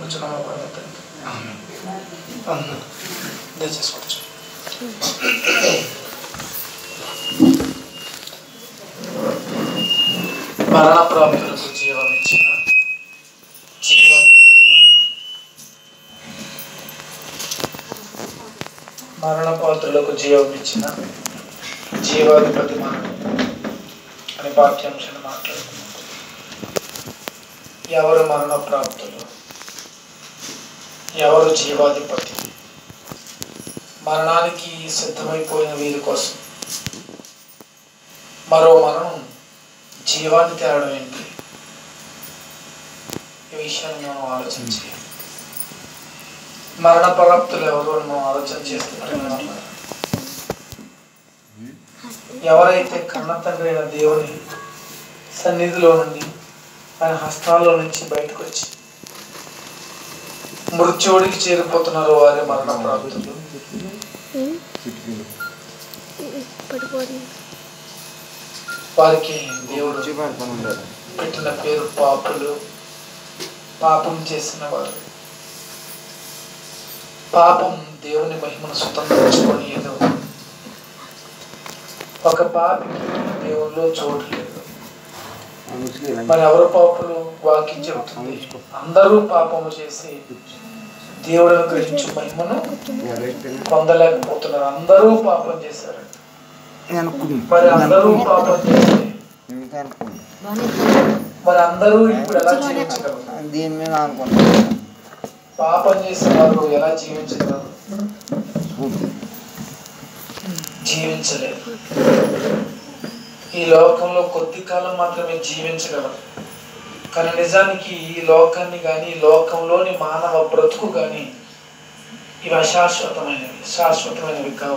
కూర్చున్నాము పర్వతం అందరూ దయచేసి కూర్చో మరణ ప్రాప్తులకు జీవం ఇచ్చిన జీవాధిపతి మరణం మరణ పాత్రులకు జీవం ఇచ్చిన జీవాధిపతి మరణం అని పాఠ్యాంశాన్ని మాట్లాడుకున్నాం ఎవరు మరణ ప్రాప్తులు ఎవరు జీవాధిపతి మరణానికి సిద్ధమైపోయిన వీరి కోసం మరో మరణం జీవాన్ని తేవడం ఏంటి ఈ విషయాన్ని మనం ఆలోచన చేయాలి మరణ ప్రాప్తులు ఎవరు అని మనం ఆలోచన చేస్తే ప్రేమ ఎవరైతే కన్న తండ్రి అయిన దేవుని సన్నిధిలో నుండి ఆయన హస్తాల్లో నుంచి బయటకు వచ్చి మృత్యువుడికి చేరిపోతున్నారు వారి మరణ ప్రాప్తులు పడిపోతుంది వారికి దేవుడు పెట్టిన పేరు పాపులు పాపం చేసిన వారు పాపం దేవుని మహిమను స్వతంత్రించుకొని ఏదో ఒక పాపికి దేవుల్లో చోటు లేదు మరి ఎవరు పాపులు వాక్యం చెబుతుంది అందరూ పాపము చేసి దేవుడు గ్రహించు మహిమను పొందలేకపోతున్నారు అందరూ పాపం చేశారు మరి అందరూ పాపం చేసి మరి అందరూ ఇప్పుడు ఎలా జీవించగలరు దీని మీద అనుకుంటున్నాను పాపం చేసిన వారు ఎలా జీవించగలరు జీవించలేరు ఈ లోకంలో కొద్ది కాలం మాత్రమే జీవించగలరు కానీ నిజానికి ఈ లోకాన్ని కానీ ఈ లోకంలోని మానవ బ్రతుకు కానీ ఇవి అశాశ్వతమైనవి శాశ్వతమైనవి కావు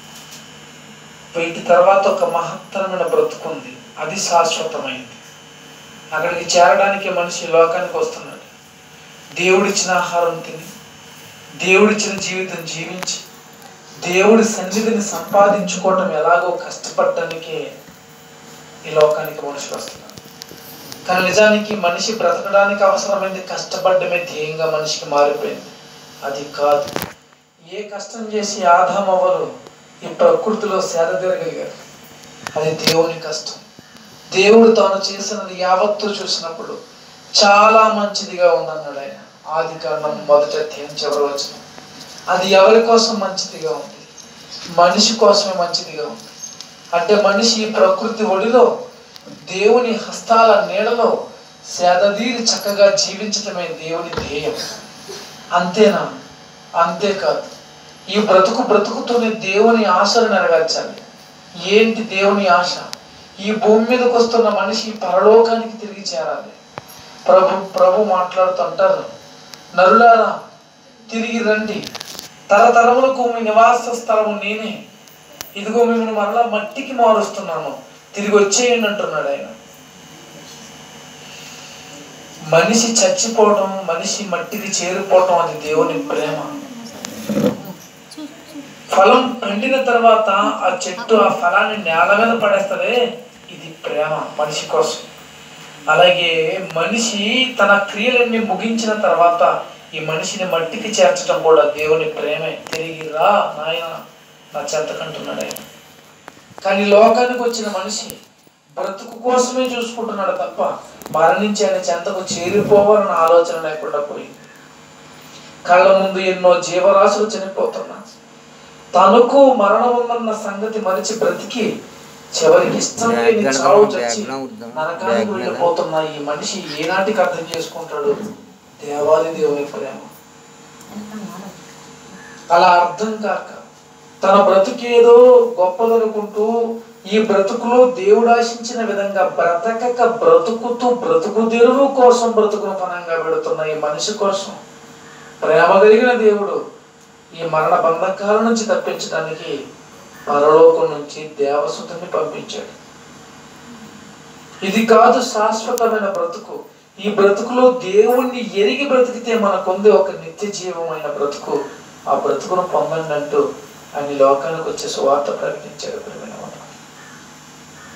వీటి తర్వాత ఒక మహత్తరమైన బ్రతుకు ఉంది అది శాశ్వతమైనది అక్కడికి చేరడానికి మనిషి ఈ లోకానికి వస్తున్నాడు దేవుడిచ్చిన ఆహారం తిని దేవుడిచ్చిన జీవితం జీవించి దేవుడి సన్నిధిని సంపాదించుకోవటం ఎలాగో కష్టపడటానికి ఈ లోకానికి మనుషులు వస్తున్నారు కానీ నిజానికి మనిషి బ్రతకడానికి అవసరమైంది కష్టపడమే ధ్యేయంగా మనిషికి మారిపోయింది అది కాదు ఏ కష్టం చేసి ఆదామవ్వలు ఈ ప్రకృతిలో సేద తీరగలిగారు అది దేవుని కష్టం దేవుడు తాను చేసినది యావత్తు చూసినప్పుడు చాలా మంచిదిగా ఉందన్నాడు ఆయన ఆది కారణం మొదట అధ్యాయం చివరి వచ్చిన అది ఎవరి కోసం మంచిదిగా ఉంది మనిషి కోసమే మంచిదిగా ఉంది అంటే మనిషి ఈ ప్రకృతి ఒడిలో దేవుని హస్తాల నీడలో సేదదీరి చక్కగా జీవించటమే దేవుని ధ్యేయం అంతేనా అంతేకాదు ఈ బ్రతుకు బ్రతుకుతూనే దేవుని ఆశలు నెరవేర్చాలి ఏంటి దేవుని ఆశ ఈ భూమి మీదకి వస్తున్న మనిషి పరలోకానికి తిరిగి చేరాలి ప్రభు ప్రభు మాట్లాడుతుంటారు నరులారా తిరిగి రండి తరతరములకు మీ నివాస స్థలము నేనే ఇదిగో మిమ్మల్ని మరలా మట్టికి మారుస్తున్నాను తిరిగి వచ్చేయండి అంటున్నాడు ఆయన మనిషి చచ్చిపోవడం మనిషి మట్టికి చేరిపోవటం అది దేవుని ప్రేమ ఫలం పండిన తర్వాత ఆ చెట్టు ఆ ఫలాన్ని నేల మీద పడేస్తుంది ఇది ప్రేమ మనిషి కోసం అలాగే మనిషి తన క్రియలన్నీ ముగించిన తర్వాత ఈ మనిషిని మట్టికి చేర్చడం కూడా దేవుని ప్రేమే తిరిగి రా నాయన నా చెంతకంటున్నాడు ఆయన కానీ లోకానికి వచ్చిన మనిషి బ్రతుకు కోసమే చూసుకుంటున్నాడు తప్ప మరణించి ఆయన చెంతకు చేరిపోవాలన్న ఆలోచన లేకుండా పోయింది కళ్ళ ముందు ఎన్నో జీవరాశులు చనిపోతున్నా తనకు మరణం ఉందన్న సంగతి మరిచి బ్రతికి చివరికి ఇష్టం లేని చావు చచ్చి నరకానికి వెళ్ళిపోతున్న ఈ మనిషి ఏనాటికి అర్థం చేసుకుంటాడు దేవాది దేవుని ప్రేమ అలా అర్థం కాక తన బ్రతుకేదో గొప్పదనుకుంటూ ఈ బ్రతుకులో దేవుడు ఆశించిన విధంగా బ్రతకక బ్రతుకుతూ బ్రతుకు తెరువు కోసం బ్రతుకును పనంగా పెడుతున్న ఈ మనిషి కోసం ప్రేమ కలిగిన దేవుడు ఈ మరణ బంధకాల నుంచి తప్పించడానికి పరలోకం నుంచి దేవసుతుని పంపించాడు ఇది కాదు శాశ్వతమైన బ్రతుకు ఈ బ్రతుకులో దేవుణ్ణి ఎరిగి బ్రతికితే మనకుంది ఒక నిత్య జీవమైన బ్రతుకు ఆ బ్రతుకును పొందండి అంటూ ఆయన ఈ లోకానికి వచ్చే సువార్త ప్రకటించాడు ప్రియమైన వారు.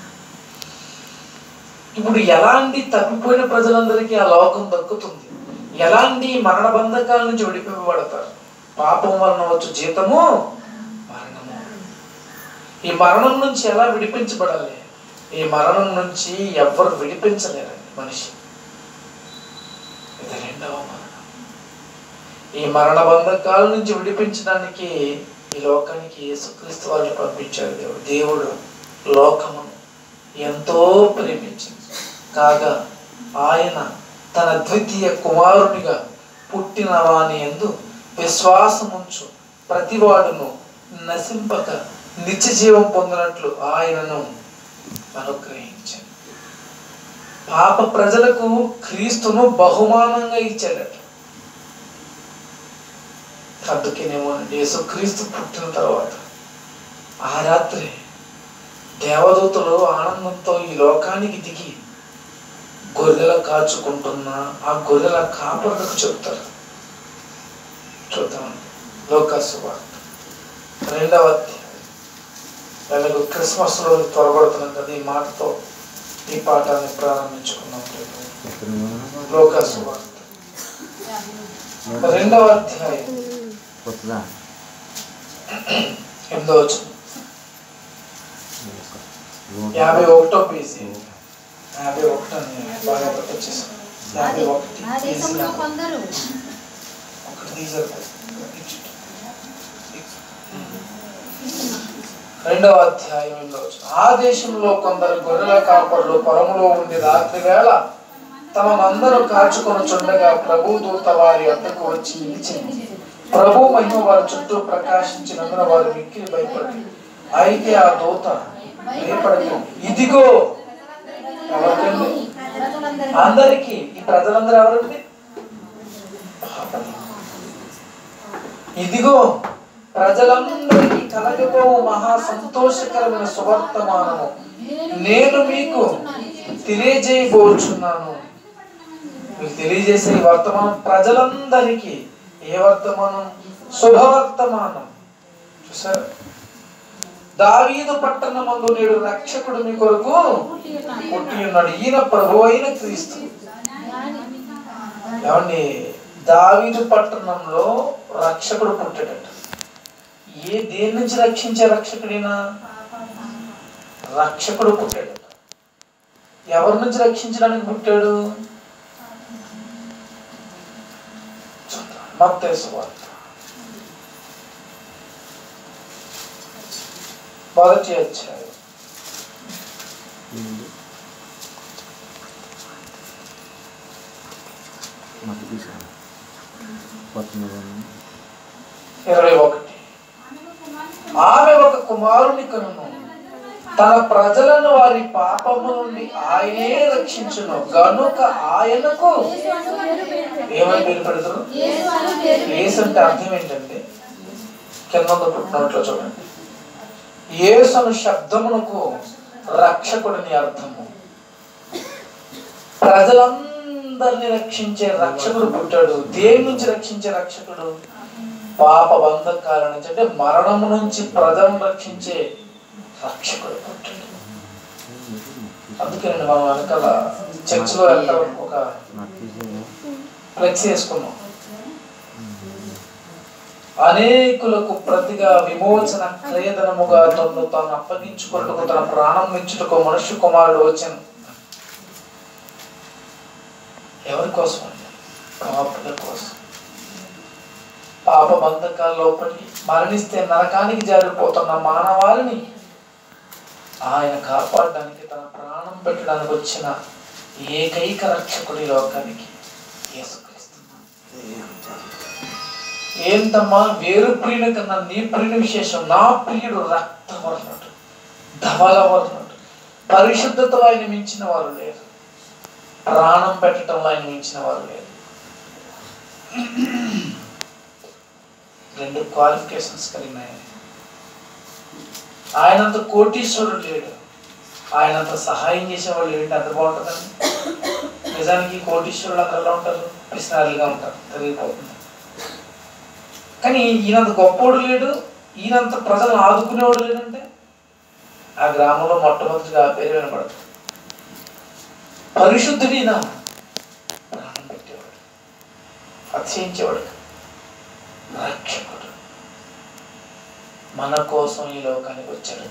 ఇప్పుడు ఎలాంటి తప్పిపోయిన ప్రజలందరికీ ఆ లోకం దక్కుతుంది ఎలాంటి మరణ బంధకాల నుంచి విడిపింపబడతారు పాపం వలన వచ్చు జీతము మరణము ఈ మరణం నుంచి ఎలా విడిపించబడాలి ఈ మరణం నుంచి ఎవ్వరు విడిపించలేరండి మనిషి ఇది రెండవ మరణం ఈ మరణ బంధకాల నుంచి విడిపించడానికి ఈ లోకానికి యేసుక్రీస్తు వారిని పంపించాడు దేవుడు దేవుడు లోకమును ఎంతో ప్రేమించింది కాగా ఆయన తన ద్వితీయ కుమారునిగా పుట్టిన వాని ఎందు విశ్వాసముంచు ప్రతివాడును నశింపక నిత్య జీవం పొందినట్లు ఆయనను అనుగ్రహించాడు పాప ప్రజలకు క్రీస్తును బహుమానంగా ఇచ్చాడట అందుకేనేమో యేసుక్రీస్తు పుట్టిన తర్వాత ఆ రాత్రి దేవదూతలు ఆనందంతో ఈ లోకానికి దిగి గొర్రెల కాచుకుంటున్న ఆ గొర్రెల కాపరులకు చెప్తారు చూద్దాం లోకాసు వార్త రెండవ అధ్యాయం ఎలాగో క్రిస్మస్ రోజు త్వరపడుతున్నాం కదా ఈ మాటతో ఈ పాఠాన్ని ప్రారంభించుకున్నాం లోకాసు వార్త రెండవ అధ్యాయం కొత్తదా ఎనిమిదో వచ్చిన యాభై ఒకటో పేజీ యాభై ఒకటో బాగా వచ్చేసాను యాభై ఒకటి ఆ దేశంలో కొందరు ఒకటి తీసారు రెండవ అధ్యాయం ఎనిమిదో వచనం. ఆ దేశంలో కొందరు గొర్రెల కాపర్లు పొలములో ఉండి రాత్రి వేళ తమ మందరు కాచుకొని చుండగా ప్రభు దూత వారి వద్దకు వచ్చి నిలిచింది ప్రభు మహిమ వారి చుట్టూ ప్రకాశించినందున వారు మిక్కిలి భయపడి అయితే ఆ దూత భయపడకు ఇదిగో ఎవరికండి ప్రజలందరూ అందరికి ఈ ప్రజలందరూ ఎవరండి ఇదిగో ప్రజలందరికీ కలగబో మహా సంతోషకరమైన సువర్తమానము నేను మీకు తెలియజేయబోచున్నాను మీకు తెలియజేసే ఈ వర్తమానం ప్రజలందరికీ ఏ వర్తమానం శుభవర్తమానం చూసారు దావీదు పట్టణమందు నేడు రక్షకుడు మీ కొరకు పుట్టి ఉన్నాడు ఈయన ప్రభు అయిన క్రీస్తు ఏమండి దావీదు పట్టణంలో రక్షకుడు పుట్టాడట ఏ దేని నుంచి రక్షించే రక్షకుడైనా రక్షకుడు పుట్టాడట ఎవరి నుంచి రక్షించడానికి పుట్టాడు మత్తయి సువార్త మొదటి అధ్యాయం మాకు తీసాను కొత్త నిబంధన ఇరవై ఒకటి ఆమె ఒక కుమారుని కనును తన ప్రజలను వారి పాపము నుండి ఆయనే రక్షించును గనుక ఆయనకు ఏమని పేరు పెడతారు యేసు అని పేరు యేసు అంటే అర్థం ఏంటంటే కింద పుట్టినట్లో చూడండి యేసు అను శబ్దమునకు రక్షకుడిని అర్థము ప్రజలందరిని రక్షించే రక్షకుడు పుట్టాడు దేని నుంచి రక్షించే రక్షకుడు పాప బంధకాల నుంచి అంటే మరణము నుంచి ప్రజలను రక్షించే రక్షకుడు పుట్టాడు అందుకే మనం వెనకాల చర్చిలో వెనకాల ఒక నాకు తీసేది ఫ్లెక్స్ వేసుకున్నాం అనేకులకు ప్రతిగా విమోచన క్రయధనముగా తను తాను అప్పగించుకొనుటకు తన ప్రాణం ఇచ్చుటకు మనుష్య కుమారుడు వచ్చాను ఎవరి కోసం అండి పాపుల కోసం పాప బంధకాల్లో పడి మరణిస్తే నరకానికి జారిపోతున్న మానవాళిని ఆయన కాపాడడానికి తన ప్రాణం పెట్టడానికి వచ్చిన ఏకైక రక్షకుడి లోకానికి యేసుక్రీస్తు ఏంటమ్మా వేరు ప్రియుని కన్నా నీ ప్రియుని విశేషం నా ప్రియుడు రక్తవర్ణుడు ధవలవర్ణుడు పరిశుద్ధతలో ఆయన మించిన వారు లేరు ప్రాణం పెట్టడంలో ఆయన మించిన వారు లేరు రెండు క్వాలిఫికేషన్స్ కలిగిన ఆయన ఆయనంత కోటీశ్వరుడు లేడు ఆయనంత సహాయం చేసేవాళ్ళు ఏంటి అంత బాగుంటుందండి నిజానికి కోటీశ్వరులు అందరిలో ఉంటారు పిసినారులుగా ఉంటారు తెలియపోతుంది కానీ ఈయనంత గొప్పోడు లేడు ఈయనంత ప్రజలను ఆదుకునేవాడు లేడంటే ఆ గ్రామంలో మొట్టమొదటిగా ఆ పేరు వినపడదు పరిశుద్ధుడినా ప్రాణం పెట్టేవాడు అతిశయించేవాడు కాదు. రక్షకుడు మన కోసం ఈ లోకానికి వచ్చాడు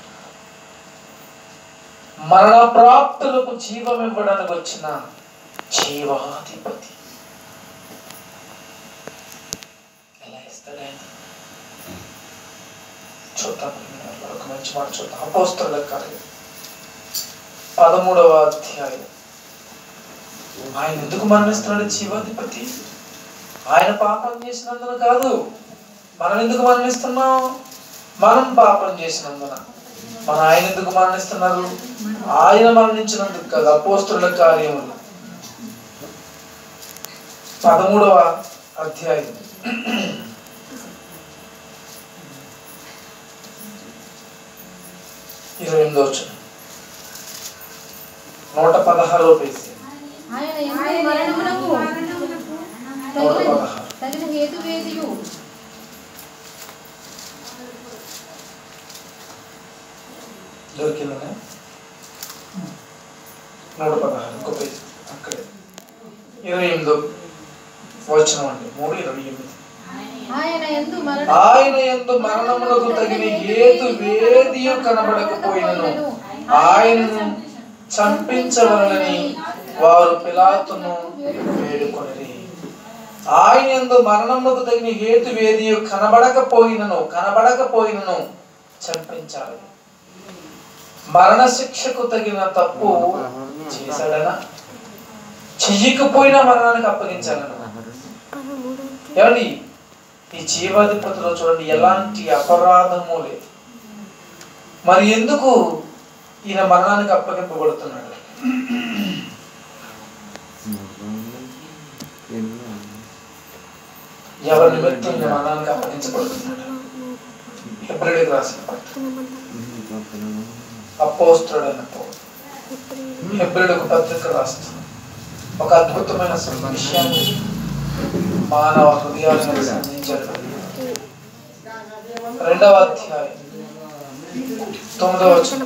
మరణ ప్రాప్తులకు జీవం ఇవ్వడానికి వచ్చిన జీవాధిపతి ఎలా ఇస్తాడు ఆయన చూద్దాం ఒక మంచి మాట చూద్దాం అపోస్తుల కార్యం పదమూడవ అధ్యాయం ఆయన ఎందుకు మరణిస్తున్నాడు జీవాధిపతి ఆయన పాపం చేసినందున కాదు మనం ఎందుకు మరణిస్తున్నాం మనం పాపం చేసినందున మన ఆయన ఎందుకు మరణిస్తున్నారు ఆయన మరణించినందుకు కాదు అపోస్తుల కార్యములు పదమూడవ అధ్యాయం ఇరవై ఎనిమిదో వచ్చిన నూట పదహారో పేజీ ఆయన ఎందు మరణమునకు నూట తగిన పదహారు తగిన హేతువేదియు దొరికిందనే నూట పదహారు ఇంకో పేజీ అక్కడే ఇరవై ఎనిమిదో వచ్చిన అండి మూడు ఇరవై ఎనిమిది ఆయన ఎందు మరణ ఆయన ఎందు మరణమునకు తగిన హేతు వేదియు కనబడకపోయినను ఆయనను చంపించవలనని వారు పిలాతును వేడుకొనిరి ఆయన ఎందు మరణమునకు తగిన హేతు వేదియు కనబడకపోయినను కనబడకపోయినను చంపించాలి మరణ శిక్షకు తగిన తప్పు చేశాడనా చెయ్యకపోయినా మరణానికి అప్పగించాలనా పదమూడు ఏమండి ఈ జీవాధిపతిలో చూడండి ఎలాంటి అపరాధము లేదు మరి ఎందుకు ఈయన మరణానికి అప్పగింపబడుతున్నాడు ఎవరి నిమిత్తం ఈయన మరణానికి అప్పగించబడుతున్నాడు హెబ్రిడికి రాసిన పత్రిక. అపోస్తుడైన పౌలు హెబ్రిడుకు పత్రిక రాస్తుంది ఒక అద్భుతమైన విషయాన్ని మానవ హృదయాలను సంధించాడు రెండవ అధ్యాయం తొమ్మిదవ వచనం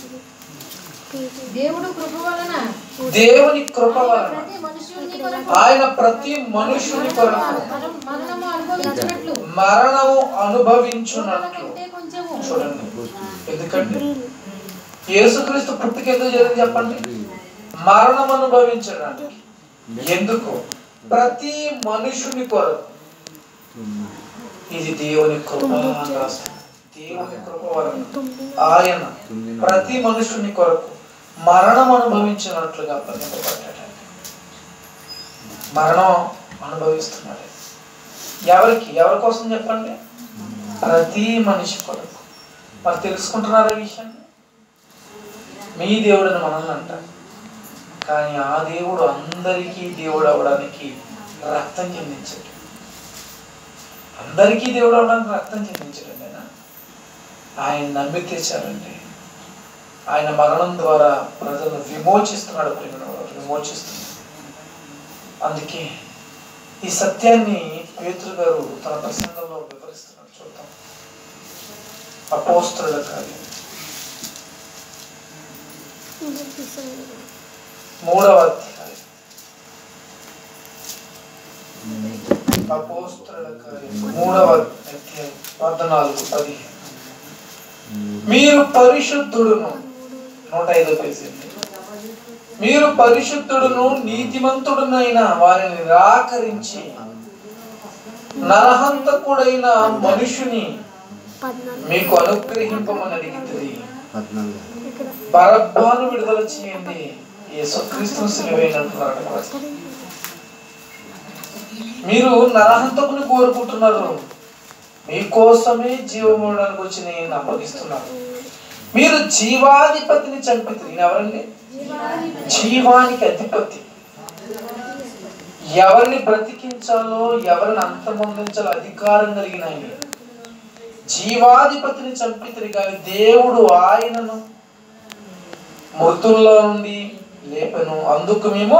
దేవుడు కృప వలన దేవుని కృప వలన ప్రతి మనుష్యుని కొరకు ఆయన ప్రతి మనుషుని కొరకు మనం మరణము అనుభవించినట్లు మరణము పూర్వుల అనుభవించున్నట్లు కంటే కొంచెము చూడండి ఎందుకంటే యేసుక్రీస్తు పుట్టుక ఎందుకు జరిగింది చెప్పండి మరణం అనుభవించడానికి ఎందుకు ప్రతి మనుషుని కొరకు ఇది దేవుని కృప అని రాస్తుంది. దేవుని కృప వలన ఆయన ప్రతి మనుషుని కొరకు మరణం అనుభవించినట్లుగా అప్పగింపబడ్డాడు మరణం అనుభవిస్తున్నాడు ఎవరికి ఎవరి కోసం చెప్పండి ప్రతి మనిషి కొరకు మరి తెలుసుకుంటున్నారా ఈ విషయాన్ని మీ దేవుడని మనల్ని అంటారు కానీ ఆ దేవుడు అందరికీ దేవుడు అవడానికి రక్తం చెందించాడు అందరికీ దేవుడు అవడానికి రక్తం చెందించాడు ఆయన ఆయన నమ్మితే చాలండి ఆయన మరణం ద్వారా ప్రజలను విమోచిస్తున్నాడు ప్రేమ విమోచిస్తున్నాడు అందుకే ఈ సత్యాన్ని పేతురు గారు తన ప్రసంగంలో వివరిస్తున్నాడు చూద్దాం అపోస్తుల కార్యం మూడవ అధ్యాయం అపోస్తుల కార్యం మూడవ అధ్యాయం పద్నాలుగు పదిహేను మీరు పరిశుద్ధుడును నూట ఐదో పేజీ మీరు పరిశుద్ధుడును నీతిమంతుడునైన వారిని నిరాకరించి నరహంతకుడైన మనుషుని మీకు అనుగ్రహింపమని అడిగింది పద్నాలుగు బరబ్బాను విడుదల చేయండి యేసుక్రీస్తును సిలువైనట్టున్నాడు మీరు నరహంతకుని కోరుకుంటున్నారు మీకోసమే జీవమూడడానికి వచ్చి నేను అప్పగిస్తున్నాను మీరు జీవాధిపతిని చంపితే ఈయన ఎవరండి జీవానికి అధిపతి ఎవరిని బ్రతికించాలో ఎవరిని అంతమొందించాలో అధికారం కలిగిన ఆయన జీవాధిపతిని చంపితే కానీ దేవుడు ఆయనను మృతుల్లో నుండి లేపను అందుకు మేము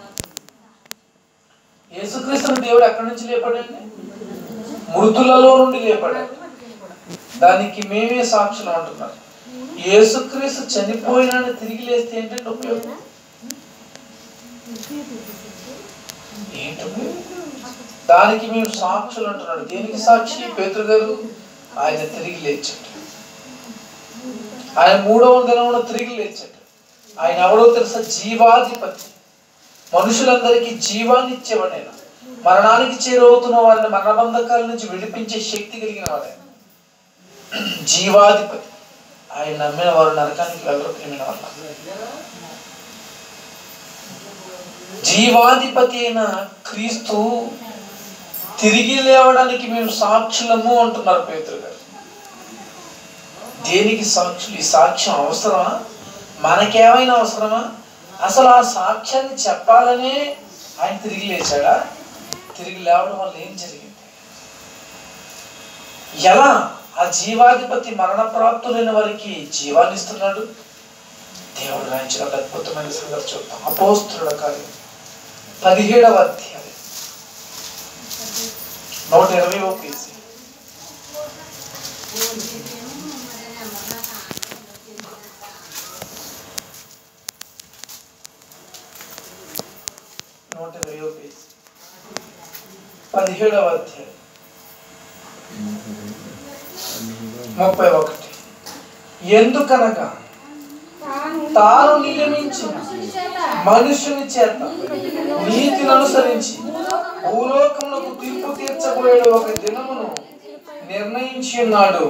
యేసుక్రీస్తుని దేవుడు ఎక్కడి నుంచి లేపాడండి మృతులలో నుండి లేపాడు దానికి మేమే సాక్షులు అంటున్నారు యేసుక్రీస్తు చనిపోయిన తిరిగి లేస్తే ఏంటంటే ఉపయోగం ఏంటి ఉపయోగం? దానికి మేము సాక్షులు అంటున్నాడు దేనికి సాక్షి పేతురు గారు ఆయన తిరిగి లేచాడు ఆయన మూడవ దినమున తిరిగి లేచాడు ఆయన ఎవడో తెలుసా జీవాధిపతి మనుషులందరికీ జీవాన్ని ఇచ్చేవాడైన మరణానికి చేరవుతున్న వారిని మరణబంధకాల నుంచి విడిపించే శక్తి కలిగిన వాడే జీవాధిపతి ఆయన నమ్మిన వారు నరకానికి వెళ్ళరు ప్రేమిన వాళ్ళ జీవాధిపతి అయిన క్రీస్తు తిరిగి లేవడానికి మేము సాక్షులము అంటున్నారు పేతురు గారు దేనికి సాక్షులు ఈ సాక్ష్యం అవసరమా మనకేమైనా అవసరమా అసలు ఆ సాక్ష్యాన్ని చెప్పాలనే ఆయన తిరిగి లేచాడా తిరిగి లేవడం వల్ల ఏం జరిగింది ఎలా ఆ జీవాధిపతి మరణప్రాప్తులైన వారికి జీవాన్ని ఇస్తున్నాడు దేవుడు రాయించిన ఒక అద్భుతమైన సంగతి చూద్దాం అపోస్తుల కార్యం పదిహేడవ అధ్యాయం నూట ఇరవై ఓ పేజీ నూట ఇరవై ఓ పేజీ పదిహేడవ అధ్యాయం ముప్పై ఒకటి ఎందుకనగా తాను నియమించిన మనుషుని చేత నీతిని అనుసరించి భూలోకమునకు తీర్పు తీర్చబోయే ఒక దినమును నిర్ణయించి ఉన్నాడు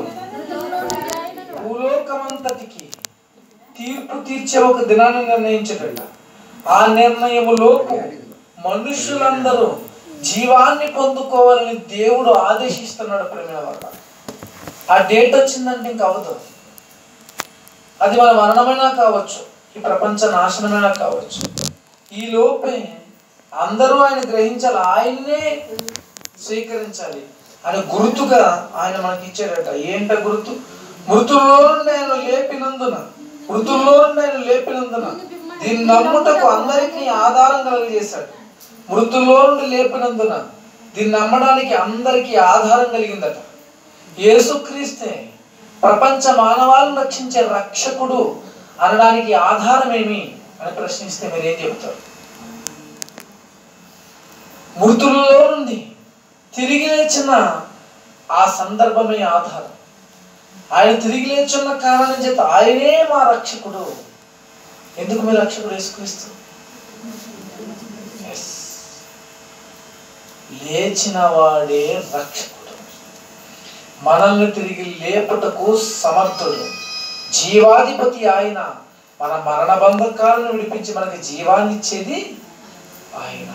భూలోకమంతటికి తీర్పు తీర్చే ఒక దినాన్ని నిర్ణయించడట ఆ నిర్ణయములోపు మనుషులందరూ జీవాన్ని పొందుకోవాలని దేవుడు ఆదేశిస్తున్నాడు ప్రేమ వల్ల ఆ డేట్ వచ్చిందంటే ఇంక అవదు అది మన మరణమైనా కావచ్చు ఈ ప్రపంచ నాశనమైనా కావచ్చు ఈ లోపే అందరూ ఆయన గ్రహించాలి ఆయన్నే స్వీకరించాలి ఆయన గుర్తుగా ఆయన మనకి ఇచ్చాడట ఏంట గుర్తు మృతుల్లో నుండి ఆయన లేపినందున మృతుల్లో నుండి ఆయన లేపినందున దీన్ని నమ్ముటకు అందరికీ ఆధారం కలిగజేశాడు మృతుల్లో నుండి లేపినందున దీన్ని నమ్మడానికి అందరికీ ఆధారం కలిగిందట యేసుక్రీస్తే ప్రపంచ మానవాలను రక్షించే రక్షకుడు అనడానికి ఆధారం ఏమి అని ప్రశ్నిస్తే మీరేం చెబుతారు మృతుల్లో నుండి తిరిగి లేచిన ఆ సందర్భమే ఆధారం ఆయన తిరిగి లేచున్న కారణం చేత ఆయనే మా రక్షకుడు ఎందుకు మీ రక్షకుడు యేసుక్రీస్తు Yes. లేచిన వాడే రక్షకుడు మనల్ని తిరిగి లేపుటకు సమర్థుడు జీవాధిపతి ఆయన మన మరణ బంధకాలను విడిపించి మనకి జీవాన్ని ఇచ్చేది ఆయన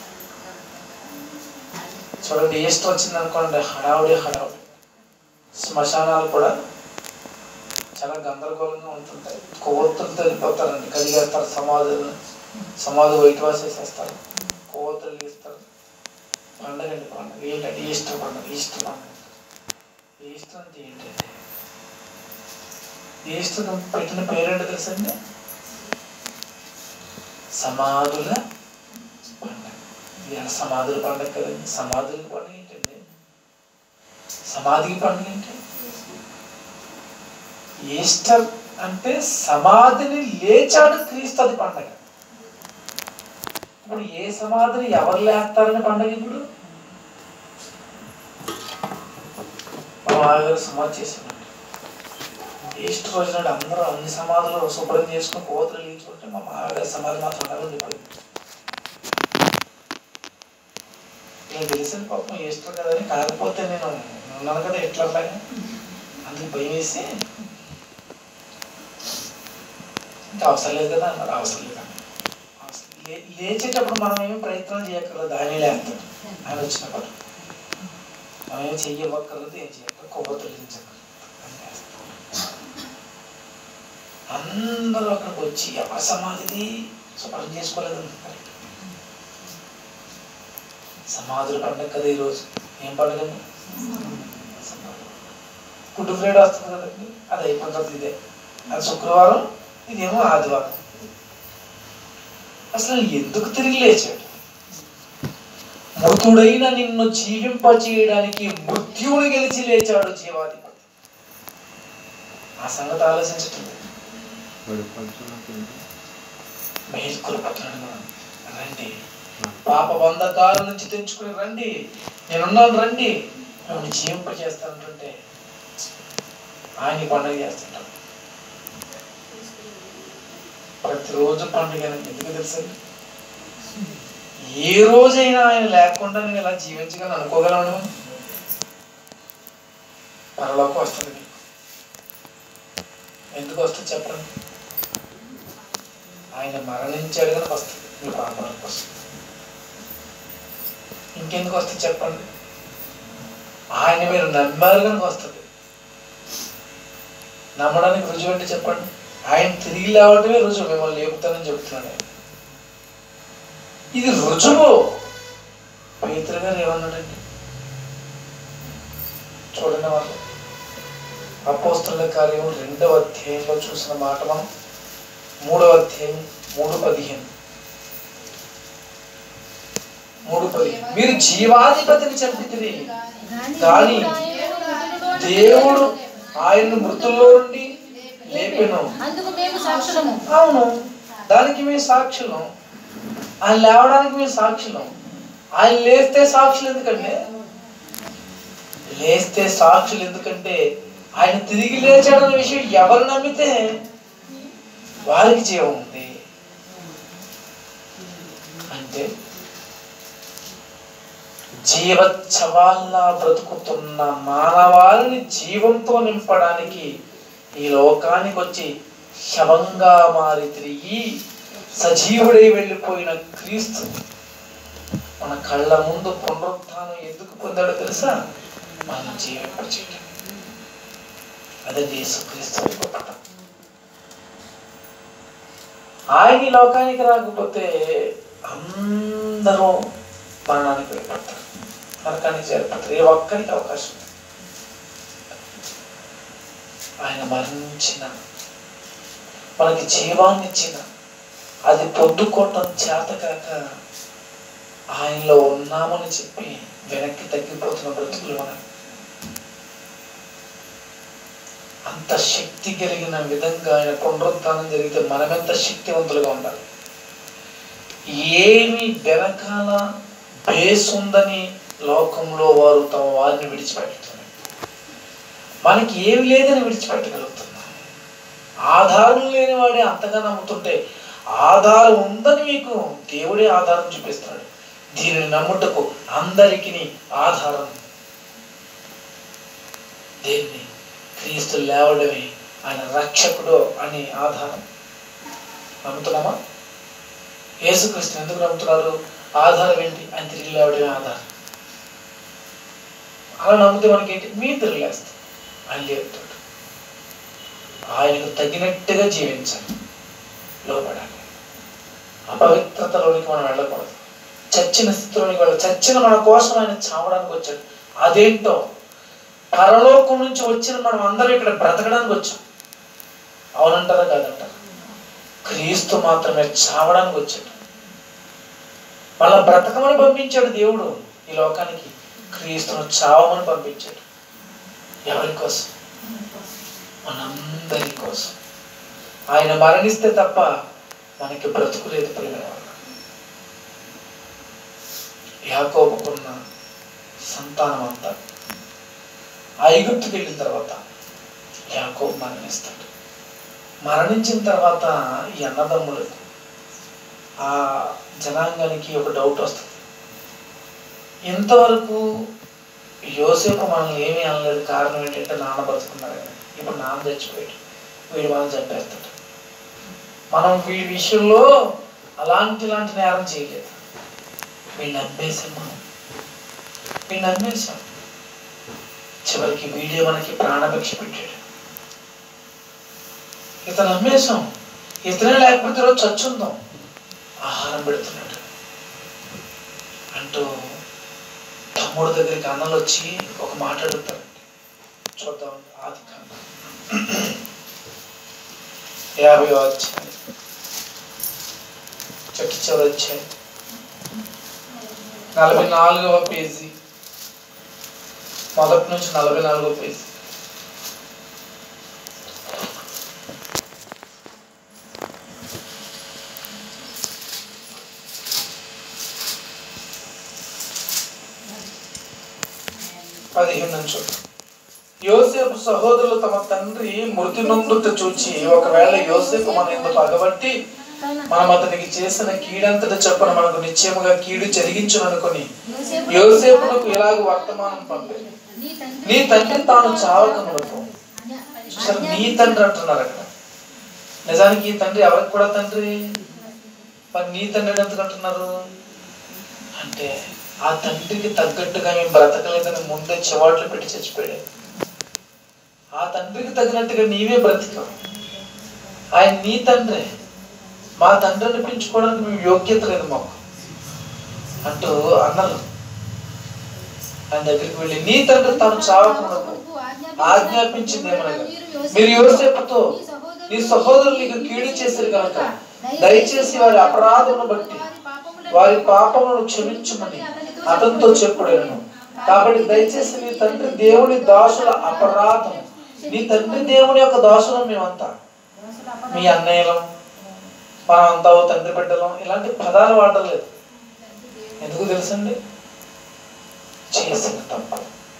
చూడండి ఈస్ట్ వచ్చింది అనుకోండి హడావుడి హడావుడి శ్మశానాలు కూడా చాలా గందరగోళంగా ఉంటుంటాయి కొవ్వొత్తులతో వెళ్ళిపోతారండి కడిగేస్తారు సమాధులు సమాధి వైట్ వాష్ వేసేస్తారు కొవ్వొత్తులు తీస్తారు పండగ అండి పండగ ఏంటంటే ఈస్టర్ పండుగ ఈస్టర్ పండుగ ఈస్టర్ అంటే ఏంటంటే ఈస్టర్ పెట్టిన పేరేంటో తెలుసండి సమాధుల పండుగ ఇవాళ సమాధుల పండుగ కదండి సమాధుల పండుగ ఏంటండి సమాధికి పండుగ ఏంటి ఈస్టర్ అంటే సమాధిని లేచాడు క్రీస్తు అది పండగ ఇప్పుడు ఏ సమాధిని ఎవరు లేస్తారని పండగ ఇప్పుడు మా మామగారు సమాధి చేసినట్టు ఈస్టర్ రోజు నాడు అందరూ అన్ని సమాధులు శుభ్రం చేసుకుని కోతలు లేచుకుంటే మా మామగారి సమాధి మాత్రం ఉండాలని చెప్పాడు నేను తెలిసిన పాపం ఈస్టర్ కదని కాకపోతే నేను ఉన్నాను కదా ఎట్లా అందుకు భయం వేసి ఇంకా అవసరం లేదు కదా అన్నారు అవసరం లేదు అన్నారు. అవసరం లే- లేచేటప్పుడు మనం ఏమి ప్రయత్నం చేయక్కర్లేదు ఆయన లేస్తాడు ఆయన వచ్చినప్పుడు మనం ఏం చెయ్యవక్కర్లేదు ఏం చేయక్కర్లేదు కొవ్వొత్తులించక్కర్లేదు ఆయన లేస్తాడు. అందరూ అక్కడికి వచ్చి ఎవరి సమాధిది శుభ్రం చేసుకోలేదు అంటారు. సమాధుల పండుగ కదా ఈరోజు ఏం పండుగ అండి? సమాధుల గుడ్ ఫ్రైడే వస్తుంది కదండి అది అయిపోయిన తర్వాత ఇదే అది శుక్రవారం ఇదేమో ఆదివారం అసలు ఎందుకు తిరిగి లేచాడు మృతుడైన నిన్ను జీవింపచేయడానికి మృత్యువుని గెలిచి లేచాడు జీవాధిపతి ఆ సంగతి ఆలోచించటం లేదు. పడిపోతున్నట్టు మేల్కొలు పట్టణం రండి పాప బంధకాల నుంచి తెంచుకుని రండి నేనున్నాను రండి మిమ్మల్ని జీవింప చేస్తానంటుంటే ఆయన పండుగ చేస్తుంటాం ప్రతిరోజు పండుగ ఎందుకు తెలుసండి ఏ రోజైనా ఆయన లేకుండా నేను ఇలా జీవించగలను అనుకోగలను పరలోకి వస్తుంది మీకు ఎందుకు వస్తుంది చెప్పండి ఆయన మరణించాడు కనుక వస్తుంది మీ పాపాలకు వస్తుంది ఇంకెందుకు వస్తుంది చెప్పండి ఆయన మీరు నమ్మారు కనుక వస్తుంది నమ్మడానికి రుజువు అంటే చెప్పండి ఆయన తిరిగి లేవటమే రుజువు మిమ్మల్ని లేపుతానని చెప్తున్నాడు ఆయన ఇది రుజువు పేతురు గారు ఏమన్నాడండి చూడండి వాళ్ళు అపోస్తుల కార్యం రెండవ అధ్యాయంలో చూసిన మాట మనం మూడవ అధ్యాయం మూడు పదిహేను మూడు పదిహేను మీరు జీవాధిపతిని చంపితిరి కానీ దేవుడు ఆయన్ను మృతుల్లో నుండి లేపెను అందుకు మేము సాక్షులము అవును దానికి మేము సాక్షులం ఆయన లేవడానికి మేము సాక్షులం ఆయన లేస్తే సాక్షులు ఎందుకంటే లేస్తే సాక్షులు ఎందుకంటే ఆయన తిరిగి లేచాడన్న విషయం ఎవరు నమ్మితే వారికి జీవం ఉంది అంటే జీవచ్చవాల్లా బ్రతుకుతున్న మానవాళిని జీవంతో నింపడానికి ఈ లోకానికి వచ్చి శవంగా మారి తిరిగి సజీవుడై వెళ్ళిపోయిన క్రీస్తు మన కళ్ళ ముందు పునరుత్థానం ఎందుకు పొందాడో తెలుసా మనం జీవింపచేయడం అదే యేసుక్రీస్తు గొప్పటం ఆయన ఈ లోకానికి రాకపోతే అందరూ మరణానికి వెళ్ళిపోతారు నరకానికి చేరిపోతారు ఏ ఒక్కరికి అవకాశం లేదు. ఆయన మరణించిన మనకి జీవాన్ని ఇచ్చిన అది పొద్దుకోవటం చేతకాక ఆయనలో ఉన్నామని చెప్పి వెనక్కి తగ్గిపోతున్న బ్రతుకులు మనం అంత శక్తి కలిగిన విధంగా ఆయన పునరుత్థానం జరిగితే మనమెంత శక్తివంతులుగా ఉండాలి ఏమి వెనకాల బేస్ ఉందని లోకంలో వారు తమ వారిని విడిచిపెట్టుతున్నారు మనకి ఏమి లేదని విడిచిపెట్టగలుగుతున్నాం ఆధారం లేని వాడే అంతగా నమ్ముతుంటే ఆధారం ఉందని మీకు దేవుడే ఆధారం చూపిస్తున్నాడు దీనిని నమ్ముటకు అందరికి ఆధారం దేన్ని క్రీస్తు లేవడమే ఆయన రక్షకుడు అని ఆధారం నమ్ముతున్నామా యేసుక్రీస్తు ఎందుకు నమ్ముతున్నారు ఆధారం ఏంటి ఆయన తిరిగి లేవడమే ఆధారం అలా నమ్మితే మనకి ఏంటి మీరు తిరిగి లేస్తాం ఆయన లేపుతాడు ఆయనకు తగినట్టుగా జీవించాలి లోపడాలి అపవిత్రతలోనికి మనం వెళ్ళకూడదు చచ్చిన స్థితిలోనికి వెళ్ళ చచ్చిన మన కోసం ఆయన చావడానికి వచ్చాడు అదేంటో పరలోకం నుంచి వచ్చిన మనం అందరం ఇక్కడ బ్రతకడానికి వచ్చాం అవునంటారా కాదంటారా క్రీస్తు మాత్రమే చావడానికి వచ్చాడు మళ్ళా బ్రతకమని పంపించాడు దేవుడు ఈ లోకానికి క్రీస్తును చావమని పంపించాడు ఎవరి కోసం మనందరి కోసం ఆయన మరణిస్తే తప్ప మనకి బ్రతుకు లేదు ప్రేమ యాకోబుకున్న సంతానం అంతా ఐగుప్తుకి వెళ్ళిన తర్వాత యాకోబు మరణిస్తాడు మరణించిన తర్వాత ఈ అన్నదమ్ములకు ఆ జనాంగానికి ఒక డౌట్ వస్తుంది ఇంతవరకు యోసేపు మనల్ని ఏమీ అనలేదు కారణం ఏంటంటే నాన్న బతుకున్నాడు కదా ఇప్పుడు నాన్న చచ్చిపోయాడు వీడు మనం చంపేస్తాడు మనం వీడి విషయంలో అలాంటి ఇలాంటి నేరం చేయలేదు వీడిని నమ్మేసాం మనం వీడిని నమ్మేసాం చివరికి వీడియో మనకి ప్రాణభిక్ష పెట్టాడు ఇతను నమ్మేసాం ఇతనే లేకపోతే ఈరోజు చచ్చుందాం ఆహారం పెడుతున్నాడు అంటూ తమ్ముడు దగ్గరికి అన్నలు వచ్చి ఒక మాట అడుగుతారండి చూద్దాం ఆది కాండం యాభై వచ్చాయి చెట్టు చివరి వచ్చాయి నలభై నాలుగవ పేజీ మొదటి నుంచి నలభై నాలుగవ పేజీ పదిహేను నుంచి యోసేపు సహోదరులు తమ తండ్రి మృతి నొందుట చూచి ఒకవేళ యోసేపు మన ఎందుకు పగబట్టి మనం అతనికి చేసిన కీడంతట చెప్పన మనకు నిశ్చయముగా కీడు జరిగించును అనుకుని యోసేపునకు ఇలాగ వర్తమానం పంపారు నీ తండ్రి నీ తండ్రి తాను చావక మునుపు అసలు నీ తండ్రి అంటున్నారు అక్కడ నిజానికి ఈ తండ్రి ఎవరికి కూడా తండ్రి మరి నీ తండ్రి ఎందుకు అంటున్నారు అంటే ఆ తండ్రికి తగ్గట్టుగా మేము బ్రతకలేదని ముందే చివాట్లు పెట్టి చచ్చిపోయాడు ఆ తండ్రికి తగినట్టుగా నీవే బ్రతికావు ఆయన నీ తండ్రి మా తండ్రి అనిపించుకోవడానికి మేము యోగ్యత లేదు మాకు అంటూ అన్నారు ఆయన దగ్గరికి వెళ్ళి నీ తండ్రి తాను చావకుండా ఆజ్ఞాపించింది ఏమనగా మీరు యోసేపుతో నీ సహోదరులు నీకు కీడు చేశారు కనుక దయచేసి వారి అపరాధమును బట్టి వారి పాపములను క్షమించమని అతనితో చెప్పుడేను కాబట్టి దయచేసి నీ తండ్రి దేవుని దాసుల అపరాధం నీ తండ్రి దేవుని యొక్క దాసులం మేమంతా మీ అన్నయ్యలం మనం అంతా ఓ తండ్రి బిడ్డలం ఇలాంటి పదాలు వాడలేదు ఎందుకు తెలుసండి చేసిన తప్పు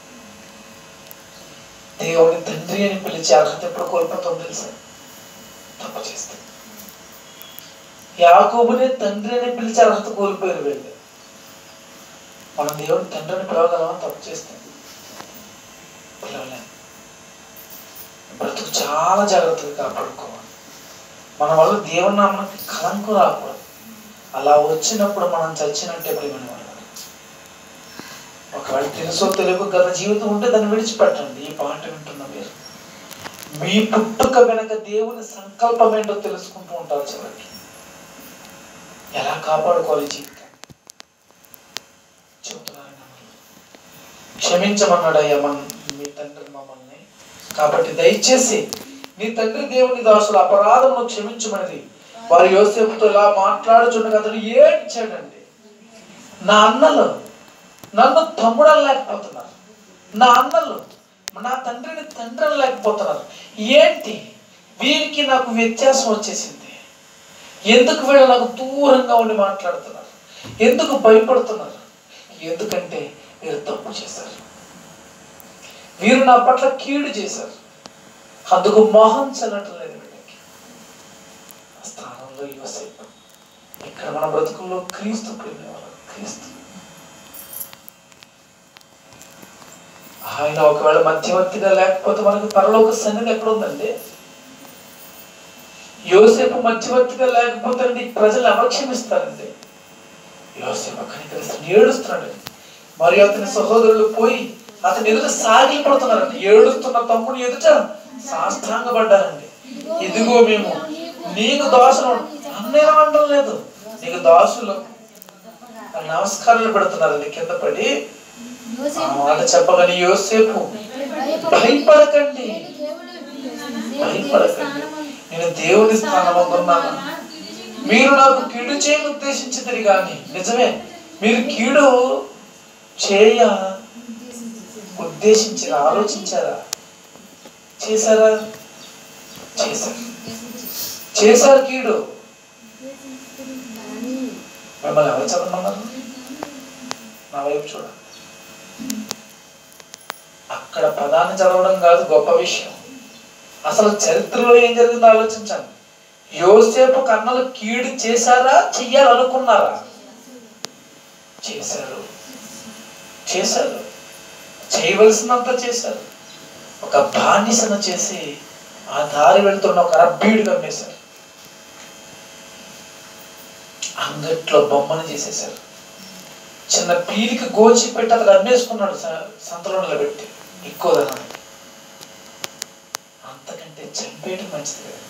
దేవుని తండ్రి అని పిలిచే అర్హత ఎప్పుడు కోల్పోతాం తెలుసా తప్పు చేస్తే యాకోబుని తండ్రి అని పిలిచే అర్హత కోల్పోయారు వీళ్ళు మనం దేవుని తండ్రి అని పిలవగలమా తప్పు చేస్తే పిలవలేం బ్రతుకు చాలా జాగ్రత్తగా కాపాడుకోవాలి మన వల్ల దేవుని నామానికి కలంకు రాకూడదు అలా వచ్చినప్పుడు మనం చచ్చినట్టే ప్రేమని వాళ్ళు ఒకవేళ తెలుసో తెలుగు గత జీవితం ఉంటే దాన్ని విడిచిపెట్టండి ఈ పాట వింటున్న మీరు మీ పుట్టుక వెనక దేవుని సంకల్పం ఏంటో తెలుసుకుంటూ ఉంటారు చివరికి ఎలా కాపాడుకోవాలి జీవితం చెబుతున్నాను క్షమించమన్నాడు అయ్యా మన మీ తండ్రి మమ్మల్ని కాబట్టి దయచేసి నీ తండ్రి దేవుని దాసుల అపరాధమును క్షమించమని వారు యోసేపుతో ఇలా మాట్లాడుచుండగా అతడు ఏడ్చాడండి నా అన్నలు నన్ను తమ్ముడని లేకపోతున్నారు నా అన్నలు నా తండ్రిని తండ్రిని లేకపోతున్నారు ఏంటి వీరికి నాకు వ్యత్యాసం వచ్చేసింది ఎందుకు వీళ్ళు నాకు దూరంగా ఉండి మాట్లాడుతున్నారు ఎందుకు భయపడుతున్నారు ఎందుకంటే వీరు తప్పు చేశారు వీరు నా పట్ల కీడు చేశారు అందుకు మొహం చెల్లటం లేదు వీళ్ళకి ఆ స్థానంలో యోసేపు ఇక్కడ మన బ్రతుకుల్లో క్రీస్తు ప్రేమ క్రీస్తు ఆయన ఒకవేళ మధ్యవర్తిగా లేకపోతే మనకు పరలోక సన్నిధి ఎక్కడ ఉందండి యోసేపు మధ్యవర్తిగా లేకపోతే అండి ప్రజలు ఎవరు క్షమిస్తారండి యోసేపు కనికరిస్తాడు ఏడుస్తున్నాడు మరియు అతని సహోదరులు పోయి అతని ఎదుట సాగిలిపడుతున్నారండి ఏడుస్తున్న తమ్ముడు ఎదుట సాష్టాంగపడ్డారండి ఇదిగో మేము నీకు దాసులు అన్నేం అనడం లేదు నీకు దాసులు అని నమస్కారాలు పెడుతున్నారండి కింద పడి ఆ మాట చెప్పగానే యోసేపు భయపడకండి భయపడకండి నేను దేవుని స్థానం అందున్నాను మీరు నాకు కీడు చేయని ఉద్దేశించింది కానీ నిజమే మీరు కీడు చేయ ఉద్దేశించారా ఆలోచించారా చేశారా చేశారు చేశారు కీడు మిమ్మల్ని ఎవరు చదవమన్నారు నా వైపు చూడండి అక్కడ పదాన్ని చదవడం కాదు గొప్ప విషయం అసలు చరిత్రలో ఏం జరిగిందో ఆలోచించండి యోసేపు కన్నలు కీడు చేశారా చెయ్యాలనుకున్నారా చేశారు చేశారు చేయవలసినంత చేశారు ఒక బానిసను చేసి ఆ దారి వెళ్తున్న ఒక అరబ్బీడు కమ్మేశారు అంగట్లో బొమ్మను చేసేశారు చిన్న పీలికి గోచి పెట్టి అతను అమ్మేసుకున్నాడు స- సంతలో నిలబెట్టి ఎక్కువ ధనానికి అంతకంటే చంపేయటం మంచిది కదండి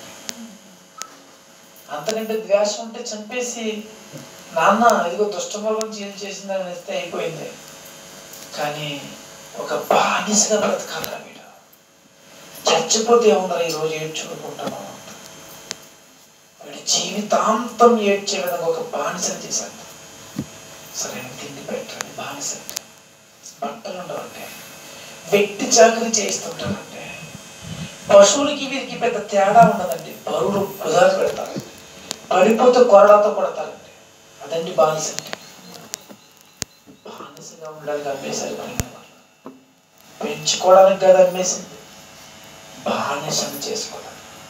అంతకంటే ద్వేషం ఉంటే చంపేసి నాన్న ఇదిగో దుష్టమూలం చేసి చేసిందని ఇస్తే అయిపోయింది కానీ ఒక బానిసగా బ్రతకాలరా వీడు చచ్చిపోతే ఏముందరా ఈ రోజు ఏడ్చుకుంటాము వీడి జీవితాంతం ఏడ్చే విధంగా ఒక బానిసని చేశాడు సరైన తిండి పెట్టండి బానిస అంటే బట్టలు ఉండవంటే వ్యక్తి చాకరీ చేయిస్తుంటారంటే పశువులకి వీరికి పెద్ద తేడా ఉండదండి బరువులు కుదారు పెడతారండి పడిపోతే కొరడాతో కొడతారండి అదండి బానిస అంటే బానిసగా ఉండడానికి అమ్మేశారు పైన వాళ్ళు. పెంచుకోవడానికి కదా అమ్మేసింది బానిసను చేసుకోవడానికి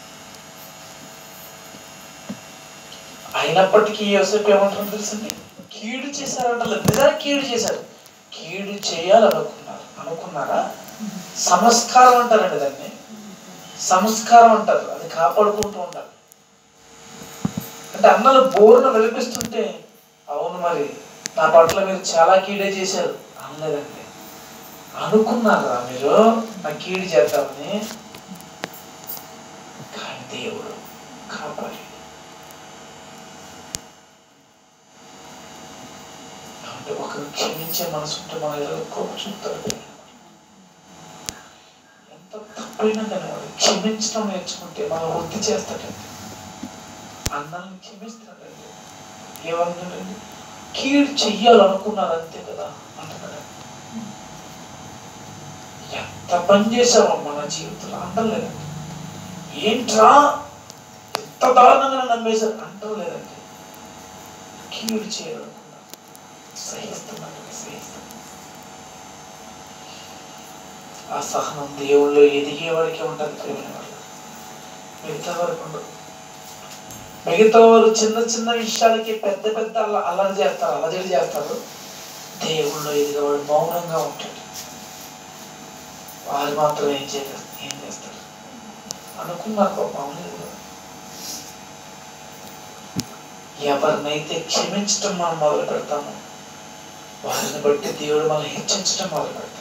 అయినప్పటికీ యోసేపు ఏమంటారు తెలుసండి కీడు చేశారంట నిజానికి కీడు చేశారు కీడు చేయాలనుకున్నారు అనుకున్నారా సంస్కారం అంటారండి దాన్ని సంస్కారం అంటారు అది కాపాడుకుంటూ ఉండాలి అంటే అన్నలు బోరున వెలిపిస్తుంటే అవును మరి నా పట్ల మీరు చాలా కీడే చేశారు అనలేదండి అనుకున్నారా మీరు నా కీడు చేద్దామని కానీ దేవుడు కాపాడి అంటే ఒకరు క్షమించే మనసు ఉంటే మన ఎదురు కోపం చూపుతారు ఎంత తప్పైనా కానీ వాడు క్షమించడం నేర్చుకుంటే మనం వృద్ధి చేస్తాడండి అన్నాన్ని క్షమిస్తాడండి ఏమన్నాడండి కీడు చెయ్యాలనుకున్నారు అంతే కదా అంటున్నాడు ఎంత పని చేసామో మన జీవితంలో అంటలేదండి ఏంట్రా ఎంత దారుణంగా నమ్మేశారు అంటలేదండి కీడు చేయాలనుకున్నారు సహిస్తున్నాడు సహిస్తున్నాడు ఆ సహనం దేవుళ్ళు ఎదిగే వాడికి ఉంటుంది ప్రేమ వల్ల మిగతా వరకు ఉండదు మిగతా వారు చిన్న చిన్న విషయాలకి పెద్ద పెద్ద అల్ల అల్లరి చేస్తారు అలజడి చేస్తారు దేవుళ్ళు ఎదిగేవాడు మౌనంగా ఉంటాడు వారు మాత్రం ఏం చేస్తారు ఏం చేస్తారు అనుకున్నారు పాపం అవును కదా. ఎవరినైతే క్షమించటం మనం మొదలు పెడతామో వారిని బట్టి దేవుడు మనల్ని హెచ్చించడం మొదలు పెడతాడు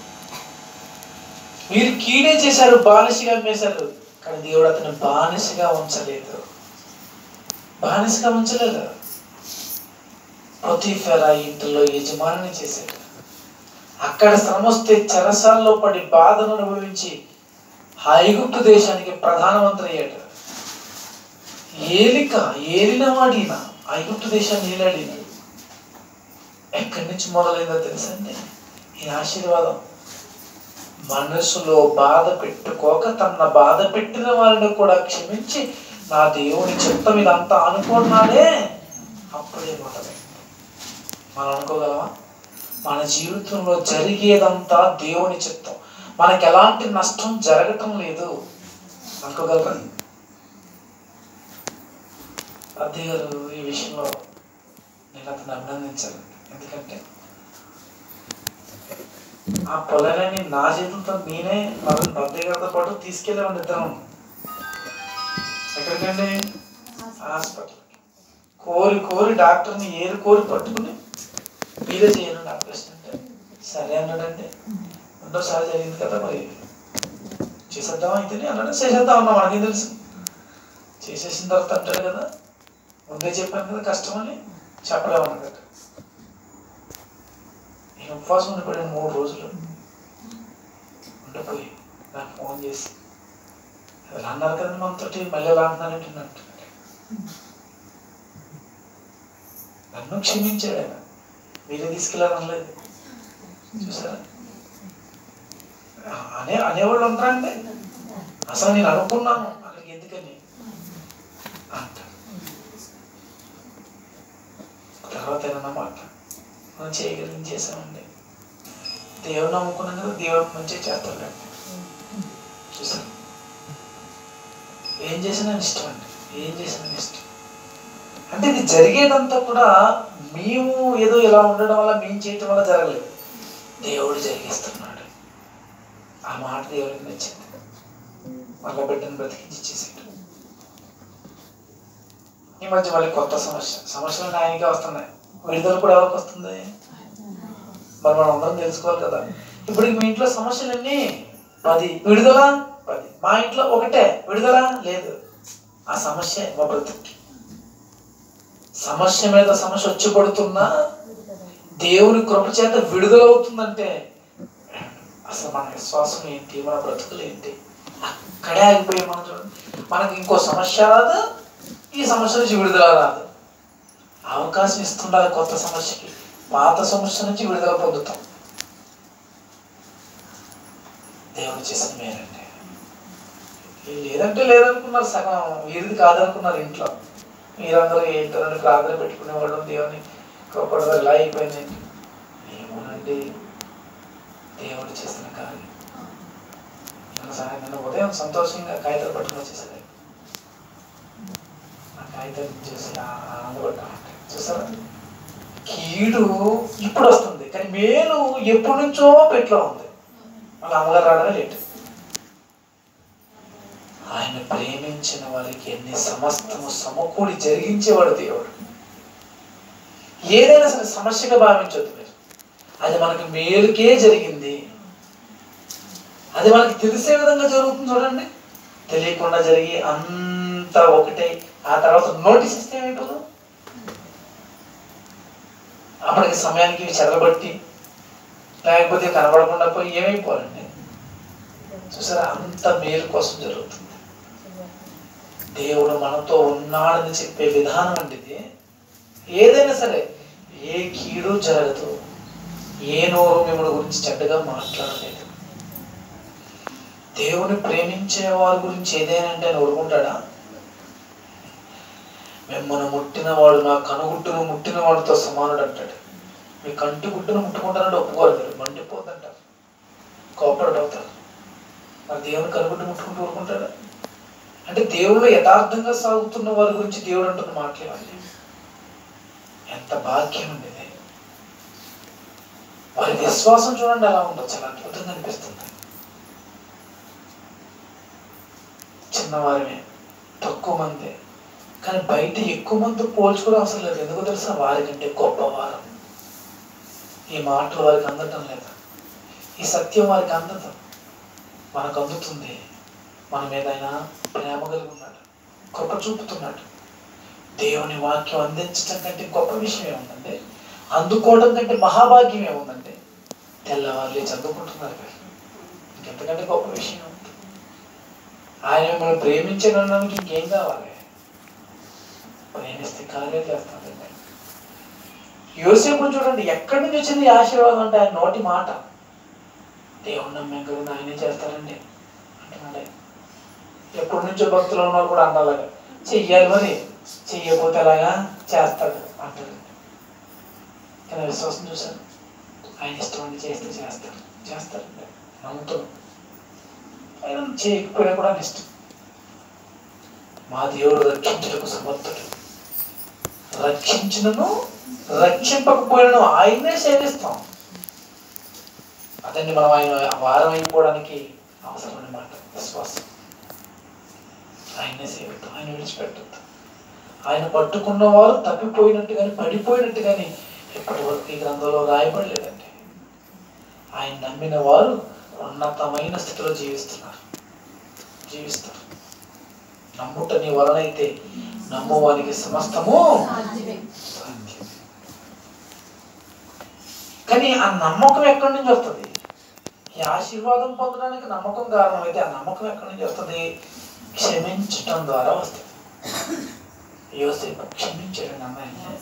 మీరు కీడే చేశారు బానిసగా అమ్మేశారు కానీ దేవుడు అతను బానిసగా ఉంచలేదు బానిసగా ఉంచలేదు ప్రతిఫెరా ఇంటిలో యజమానిని చేశాడు అక్కడ శ్రమ వస్తే చెరసాల్లో పడి బాధను అనుభవించి ఐగుప్తు దేశానికి ప్రధానమంత్రి అయ్యాడు ఏలిక ఏలిన వాడిన ఐగుప్తు దేశాన్ని ఏలాడిన ఎక్కడి నుంచి మొదలైందో తెలుసండి ఈ ఆశీర్వాదం మనసులో బాధ పెట్టుకోక తన బాధ పెట్టిన వారిని కూడా క్షమించి నా దేవుని చిత్తం ఇదంతా అనుకున్నాడే అప్పుడే మొదలైంది మనం అనుకోగలమా మన జీవితంలో జరిగేదంతా దేవుని చిత్తం మనకి ఎలాంటి నష్టం జరగటం లేదు అనుకోగలరా అద్దె గారు ఈ విషయంలో నేను అతను అభినందించాను ఎందుకంటే ఆ పొలాలని నా చేతులతో నేనే మరి అద్దె గారితో పాటు తీసుకెళ్ళామని ఇద్దరం ఎక్కడికండి హాస్పిటల్కి కోరి కోరి డాక్టర్ని ఏరు కోరి పట్టుకుని మీరే చేయండి ఆపరేషన్ అంటే సరే అన్నాడండి రెండోసారి జరిగింది కదా మరి చేసేద్దాం అయితేనే అన్నాడు చేసేద్దాం అన్నా మనకేం తెలుసు చేసేసిన తర్వాత అంటాడు కదా ముందే చెప్పాను కదా కష్టం అని చెప్పలేమన్నాడు నేను ఉపవాసం ఉండిపోయాను మూడు రోజులు ఉండిపోయి నాకు ఫోన్ చేసి ఇలా అన్నారు కదా మనతోటి మళ్ళీ ఎలా అంటున్నానంటే నన్ను అంటున్నాడు నన్ను క్షమించాడు ఆయన మీరే తీసుకెళ్ళారనలేదు చూసారా అనే అనేవాళ్ళు ఉంటారండి అసలు నేను అనుకున్నాను అక్కడికి ఎందుకని అంటారు తర్వాత ఏమన్నమాట మనం చేయగలిగింది చేసామండి దేవుడు నమ్ముకున్నాం కదా దేవుడు మంచిగా చేస్తాడండి చూసారు ఏం చేసినా ఇష్టం అండి ఏం చేసినా ఇష్టం అంటే ఇది జరిగేదంతా కూడా మేము ఏదో ఇలా ఉండడం వల్ల మేము చేయటం వల్ల జరగలేదు దేవుడు జరిగిస్తున్నాడు ఆ మాట దేవుడికి నచ్చింది మళ్ళా బిడ్డను బ్రతికించి ఇచ్చేసాడు ఈ మధ్య మళ్ళీ కొత్త సమస్య సమస్యలు ఆయనకే వస్తున్నాయి విడుదల కూడా ఎవరికి వస్తుంది మరి మనం అందరం తెలుసుకోవాలి కదా ఇప్పుడు మీ ఇంట్లో సమస్యలన్నీ పది విడుదల పది మా ఇంట్లో ఒకటే విడుదల లేదు ఆ సమస్య మా బ్రతుక్కి సమస్య మీద సమస్య వచ్చి పడుతున్నా దేవుని కృప చేత విడుదలవుతుందంటే అసలు మన విశ్వాసం ఏంటి మన బ్రతుకులు ఏంటి అక్కడే ఆగిపోయి మనం చూడండి మనకి ఇంకో సమస్య రాదు ఈ సమస్య నుంచి విడుదల రాదు అవకాశం ఇస్తుండాలి కొత్త సమస్యకి పాత సమస్య నుంచి విడుదల పొందుతాం దేవుడు చేసిన మేలండి లేదంటే లేదనుకున్నారు సగం వీరిది కాదనుకున్నారు ఇంట్లో మీరందరూ ఏంటని ప్రార్థన పెట్టుకునేవాళ్ళు దేవుని కృపడదు ఇలా అయిపోయింది ఏమోనండి దేవుడు దేవుడు చేసిన కార్యం నిన్న సాయం నిన్న ఉదయం సంతోషంగా కాగితాలు పట్టుకుని వచ్చేసాడు ఆయన. ఆ కాగితాలు చూసి ఆ- ఆనందపడ్డా చూసారా కీడు ఇప్పుడు వస్తుంది కానీ మేలు ఎప్పటి నుంచో పెట్లో ఉంది వాళ్ళ అమ్మగారు రావడమే లేట్ ఆయన ప్రేమించిన వారికి ఎన్ని సమస్తము సమకూడి జరిగించేవాడు దేవుడు ఏదైనా సరే సమస్యగా భావించొద్దు మీరు అది మనకి మేలుకే జరిగింది అది మనకి తెలిసే విధంగా జరుగుతుంది చూడండి తెలియకుండా జరిగి అంతా ఒకటే ఆ తర్వాత నోటీస్ ఇస్తే ఏమైపోదు అప్పటికి సమయానికి చెదరబట్టి లేకపోతే కనబడకుండా పోయి ఏమైపోవాలండి చూసారా అంత మేలు కోసం జరుగుతుంది దేవుడు మనతో ఉన్నాడని చెప్పే విధానం అండి ఇది ఏదైనా సరే ఏ కీడు జరగదు ఏ నోరు మిమ్మల్ని గురించి చెడ్డగా మాట్లాడలేదు దేవుని ప్రేమించే వారి గురించి ఏదైనా అంటే ఆయన ఊరుకుంటాడా మిమ్మల్ని ముట్టిన వాడు నా కనుగుడ్డును ముట్టిన వాడితో సమానుడు అంటాడు మీ కంటి గుడ్డును ముట్టుకుంటానంటే ఒప్పుకోరు మీరు మండిపోతుంటారు కోపడు అవుతారు మరి దేవుని కనుగుడ్డు ముట్టుకుంటూ ఊరుకుంటాడా అంటే దేవుళ్ళు యథార్థంగా సాగుతున్న వారి గురించి దేవుడు అంటున్న మాట్లాడాలి ఎంత భాగ్యం అండి ఇది వారి విశ్వాసం చూడండి ఎలా ఉండదు చాలా అద్భుతంగా అనిపిస్తుంది చిన్నవారిమే తక్కువ మంది కానీ బయట ఎక్కువ మంది పోల్చుకోవడం అవసరం లేదు ఎందుకు తెలుసా వారికంటే గొప్పవారు ఈ మాటలు వారికి అందటం లేదు ఈ సత్యం వారికి అందదు మనకు అందుతుంది మన మీద ఆయన ప్రేమ కలిగి ఉన్నాడు గొప్ప చూపుతున్నాడు దేవుని వాక్యం అందించడం కంటే గొప్ప విషయం ఏముందండి అందుకోవడం కంటే మహాభాగ్యం ఏముందండి తెల్లవారు లేచి అందుకుంటున్నారు మీరు ఇంకెంతకంటే గొప్ప విషయం ఉంది ఆయన మిమ్మల్ని ప్రేమించడానికి ఇంకేం కావాలి ప్రేమిస్తే కార్యాలు చేస్తాడండి యోసేపు చూడండి ఎక్కడి నుంచి వచ్చింది ఈ ఆశీర్వాదం అంటే ఆయన నోటి మాట దేవుడు నమ్మకం కదా ఆయనే చేస్తారండి అంటున్నాడు ఆయన. ఎప్పటి నుంచో భక్తులు ఉన్నారు కూడా అంటారు చెయ్యాలి మరి చెయ్యకపోతే ఎలాగా చేస్తాడు అంటారు కానీ విశ్వాసం చూశాను ఆయన ఇష్టం అండి చేస్తే చేస్తారు చేస్తారండి నమ్ముతాం ఆయన చేయకపోయినా కూడా ఆయన ఇష్టం మా దేవుడు రక్షించటకు సమర్థుడు రక్షించినను రక్షింపకపోయినను ఆయనే సేవిస్తాం అదండి మనం ఆయన వారం అయిపోవడానికి అవసరమైన మాట విశ్వాసం ఆయనే సేవిస్తాం ఆయన విడిచిపెట్టద్దు ఆయన పట్టుకున్న వారు తప్పిపోయినట్టు కానీ పడిపోయినట్టు కానీ ఇప్పటి వరకు ఈ గ్రంథంలో రాయబడలేదండి ఆయన నమ్మిన వారు ఉన్నతమైన స్థితిలో జీవిస్తున్నారు జీవిస్తారు నమ్ముట నీ వలనైతే నమ్మువానికి సమస్తము సాధ్యమే సాధ్యం. కానీ ఆ నమ్మకం ఎక్కడి నుంచి వస్తుంది ఈ ఆశీర్వాదం పొందడానికి నమ్మకం కారణమైతే ఆ నమ్మకం ఎక్కడి నుంచి వస్తుంది క్షమించటం ద్వారా వస్తుంది యోసేపు క్షమించాడు అన్నయ్య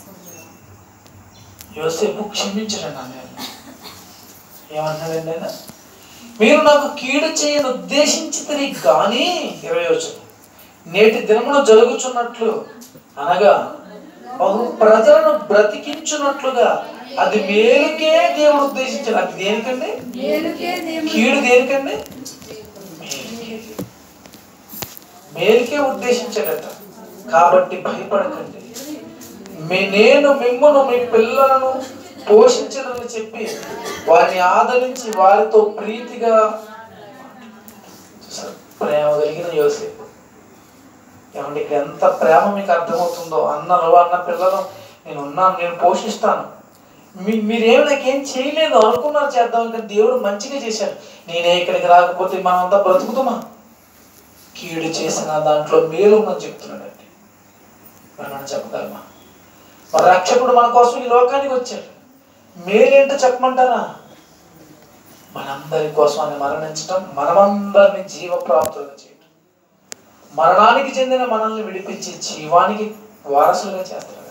యోసేపు క్షమించాడు అన్నయ్య ఏమంటున్నాడండి ఆయన మీరు నాకు కీడు చేయని ఉద్దేశించి కానీ ఇరవై వచ్చిన నేటి దినములో జరుగుచున్నట్లు అనగా బహు ప్రజలను బ్రతికించున్నట్లుగా అది మేలుకే దేవుడు ఉద్దేశించాడు అది దేనికండి కీడు దేనికండి మేలుకే. మేలుకే ఉద్దేశించాడట కాబట్టి భయపడకండి మీ- నేను మిమ్మల్ని మీ పిల్లలను పోషించదని చెప్పి వారిని ఆదరించి వారితో ప్రీతిగా చూసారా? ప్రేమ కలిగిన యోసేపు ఏమంటే ఇక్కడ ఎంత ప్రేమ మీకు అర్థమవుతుందో అన్నలు అన్న పిల్లలు నేను ఉన్నాను నేను పోషిస్తాను మీ మీరేమి నాకేం చేయలేదు అనుకున్నారు చేద్దాం కానీ దేవుడు మంచిగా చేశాడు నేనే ఇక్కడికి రాకపోతే మనం అంతా బ్రతుకుతామా కీడు చేసిన దాంట్లో మేలు ఉందని చెప్తున్నాడండి మరి మనం చెప్పగలమా మరి రక్షకుడు మన కోసం ఈ లోకానికి వచ్చాడు మేలేంటో చెప్పమంటారా మనందరి కోసం ఆయన మరణించటం మనమందరిని జీవప్రాప్తులుగా చేయటం మరణానికి చెందిన మనల్ని విడిపించి జీవానికి వారసులుగా చేస్తాడండి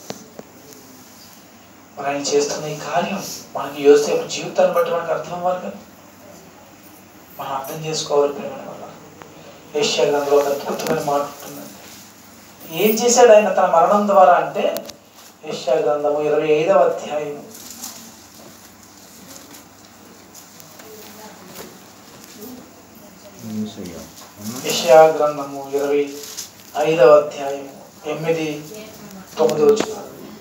మరి ఆయన చేస్తున్న ఈ కార్యం మనకి యోసేపు జీవితాన్ని బట్టి మనకు అర్థం అవ్వాలి కదా మనం అర్థం చేసుకోవాలి ప్రేమ వల్ల ఏషియా గ్రంథంలో ఒక అద్భుతమైన మాట ఉంటుందండి ఏం చేశాడు ఆయన తన మరణం ద్వారా అంటే ఏషియా గ్రంథము ఇరవై ఐదవ అధ్యాయం ఏసయ్యా. అవునా? యెషయా గ్రంథము ఇరవై ఐదవ అధ్యాయము ఎనిమిది తొమ్మిది వచ్చిన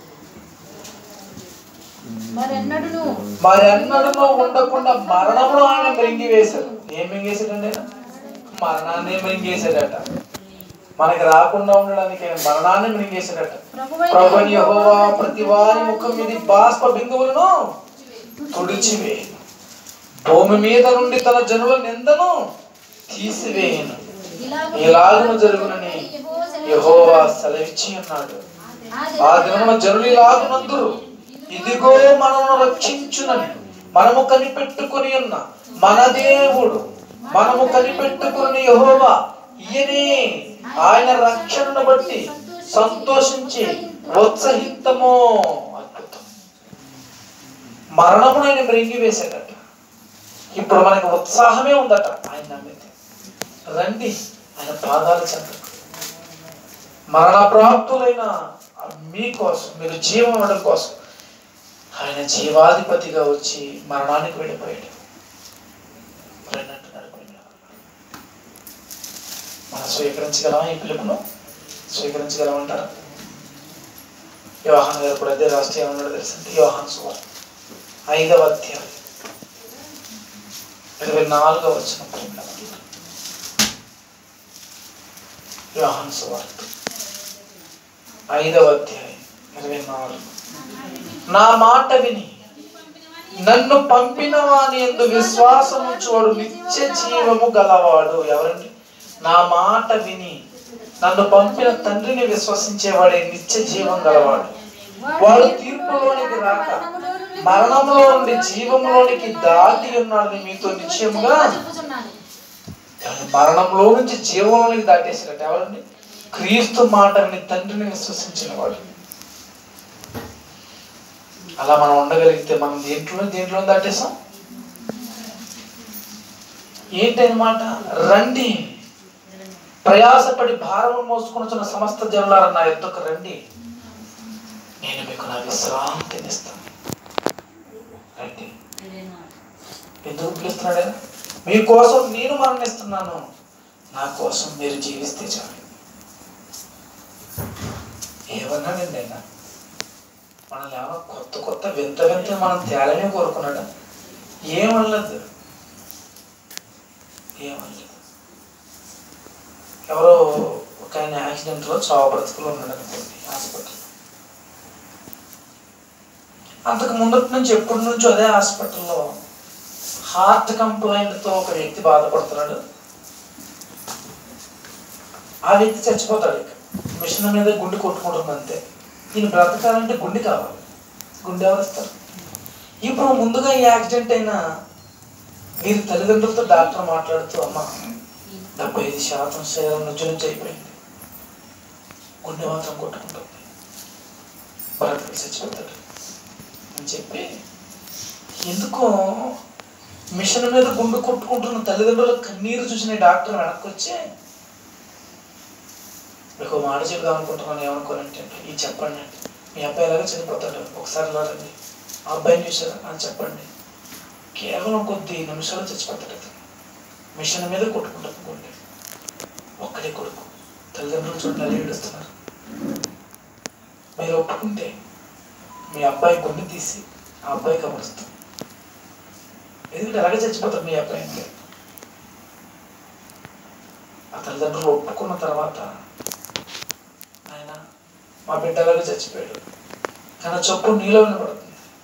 మరెన్నడును మరి అన్నడలో ఉండకుండా మరణమును ఆయన మృంగివేశాడు ఏం మింగేశాడండి ఆయన? మరణాన్ని మృంగేశాడట మనకి రాకుండా ఉండడానికి ఆయన మరణాన్ని మృంగేశాడట ప్రభువైన ప్రభు యెహోవా ప్రతి వారి ముఖం మీద బాష్ప బిందువులను తుడిచివేయను భూమి మీద నుండి తన జనుల నిందను తీసివేయను ఇలాగు ఇలాగును జరుగునని యెహోవా సెలవిచ్చి ఉన్నాడు ఆ దినమున జనులు ఇలాగునందురు ఇదిగో మనము రక్షించునని మనము కనిపెట్టుకుని ఉన్న మన దేవుడు మనము కనిపెట్టుకుని యెహోవా ఈయనే ఆయన రక్షణను బట్టి సంతోషించి ఉత్సహితము అద్భుతం మరణమును ఆయన మృంగి వేశాడట ఇప్పుడు మనకి ఉత్సాహమే ఉందట ఆయన నమ్మితే రండి ఆయన పాదాల చెంతకు మరణ ప్రాప్తులైన మీకోసం మీరు జీవం ఇవ్వడం కోసం ఆయన జీవాధిపతిగా వచ్చి మరణానికి వెళ్ళిపోయాడు రండి అంటున్నాడు కొన్ని. మనం స్వీకరించగలమా ఈ పిలుపును స్వీకరించగలమంటారా యోహాన్ గారు కూడా అదే రాష్ట్రీయ ఏమన్నాడు తెలుసంటే యోహాన్ సువార్త ఐదవ అధ్యాయం ఇరవై నాలుగవ వచ్చిన యోహాన్ సువార్త ఐదవ అధ్యాయం ఇరవై నాలుగు నా మాట విని నన్ను పంపిన వాని ఎందు విశ్వాసం ఉంచువాడు నిత్య జీవము గలవాడు ఎవరండి నా మాట విని నన్ను పంపిన తండ్రిని విశ్వసించేవాడే నిత్య జీవం గలవాడు వాడు తీర్పులోనికి రాక మరణంలో నుండి జీవంలోనికి దాటి ఉన్నాడని మీతో నిశ్చయముగా చెప్పుచున్నాను ఎవరు మరణంలో నుంచి జీవంలోనికి దాటేసినట్టు ఎవరండి క్రీస్తు మాట విని తండ్రిని విశ్వసించిన వాడు అలా మనం ఉండగలిగితే మనం దేంట్లో దేంట్లో దాటేసాం ఏంటన్నమాట రండి ప్రయాసపడి భారము మోసుకొనుచున్న సమస్త జనులారా నా ఎద్దుకు రండి నేను మీకు నా విశ్రాంతిని ఇస్తాను రండి ఎందుకు పిలుస్తున్నాడు ఆయన? మీకోసం నేను మరణిస్తున్నాను నా కోసం మీరు జీవిస్తే చాలు ఏమన్నాడండి ఆయన మనల్ని ఏమన్నా కొత్త కొత్త వింత వింత మనం తేలనే కోరుకున్నాడా ఏమనలేదు ఏమనలేదు ఎవరో ఒక ఆయన యాక్సిడెంట్లో చావు బ్రతుకులు ఉన్నాడు అనుకోండి హాస్పిటల్ అంతకు ముందటి నుంచి ఎప్పటి నుంచో అదే హాస్పిటల్లో హార్ట్ కంప్లైంట్తో ఒక వ్యక్తి బాధపడుతున్నాడు ఆ వ్యక్తి చచ్చిపోతాడు ఇక మిషన్ మీద గుండె కొట్టుకుంటుంది అంతే ఈయన బ్రతకాలంటే గుండె కావాలి గుండె ఎవరు ఇస్తారు ఇప్పుడు ముందుగా ఈ యాక్సిడెంట్ అయిన వీరి తల్లిదండ్రులతో డాక్టర్ మాట్లాడుతూ అమ్మ డెబ్బై ఐదు శాతం శరీరం నుంచి నుంచి అయిపోయింది గుండె మాత్రం కొట్టుకుంటుంది బ్రతకి చచ్చిపోతాడు అని చెప్పి ఎందుకో మిషన్ మీద గుండు కొట్టుకుంటున్న తల్లిదండ్రుల కన్నీరు చూసిన ఈ డాక్టర్ వెనక్కి వచ్చి మీకు ఒక మాట చెప్దాం అనుకుంటున్నాను ఏమనుకోనంటే ఈ చెప్పండి అంటే మీ అబ్బాయి ఎలాగో చనిపోతాడు ఒకసారి ఇలా రండి ఆ అబ్బాయిని చూసారా అని చెప్పండి కేవలం కొద్ది నిమిషాలు చచ్చిపోతాడు అతను మిషన్ మీద కొట్టుకుంటుంది గుండె ఒక్కడే కొడుకు తల్లిదండ్రులు చూడాలి ఏడుస్తున్నారు మీరు ఒప్పుకుంటే మీ అబ్బాయి గుండె తీసి ఆ అబ్బాయికి అమరుస్తాం ఎందుకంటే అలాగే చచ్చిపోతారు మీ అబ్బాయి అంటే ఆ తల్లిదండ్రులు ఒప్పుకున్న తర్వాత ఆయన మా బిడ్డ అలాగే చచ్చిపోయాడు కానీ ఆ చొప్పు నీలో వినపడుతుంది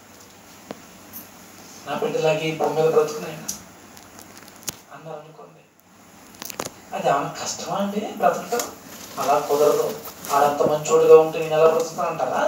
నా బిడ్డలాగే ఈ భూమి మీద బ్రతుకున్నాయన అన్నారు అనుకోండి అది ఆమె కష్టమా అండి బ్రతకటం అలా కుదరదు ఆడంత మంచోడుగా ఉంటే నేను ఎలా బ్రతుకుతానంటారా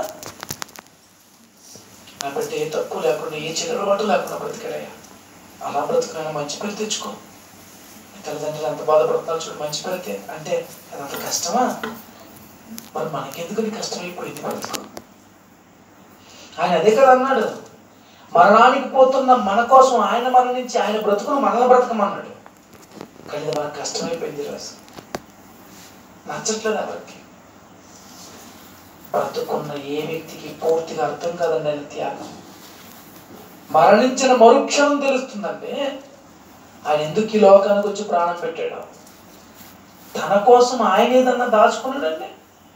నా బిడ్డ ఏ తప్పు లేకుండా ఏ చెడు లేకుండా బ్రతికాడయ్యా అలా బ్రతుకుని మంచి పేరు తెచ్చుకో నీ తల్లిదండ్రులు ఎంత బాధపడుతున్నారు చూడు మంచి పేరుతే అంటే అది అంత కష్టమా మరి మనకెందుకు నీ కష్టమైపోయింది బ్రతుకు ఆయన అదే కదా అన్నాడు మరణానికి పోతున్న మన కోసం ఆయన మరణించి ఆయన బ్రతుకును మనల్ని బ్రతకమన్నాడు కానీ ఇది మనకు కష్టమైపోయింది ఈరోజు నచ్చట్లేదు ఎవరికి బ్రతుకున్న ఏ వ్యక్తికి పూర్తిగా అర్థం కాదండి ఆయన త్యాగం మరణించిన మరుక్షణం తెలుస్తుందంటే ఆయన ఎందుకు ఈ లోకానికి వచ్చి ప్రాణం పెట్టాడు తన కోసం ఆయన ఏదన్నా దాచుకున్నాడండి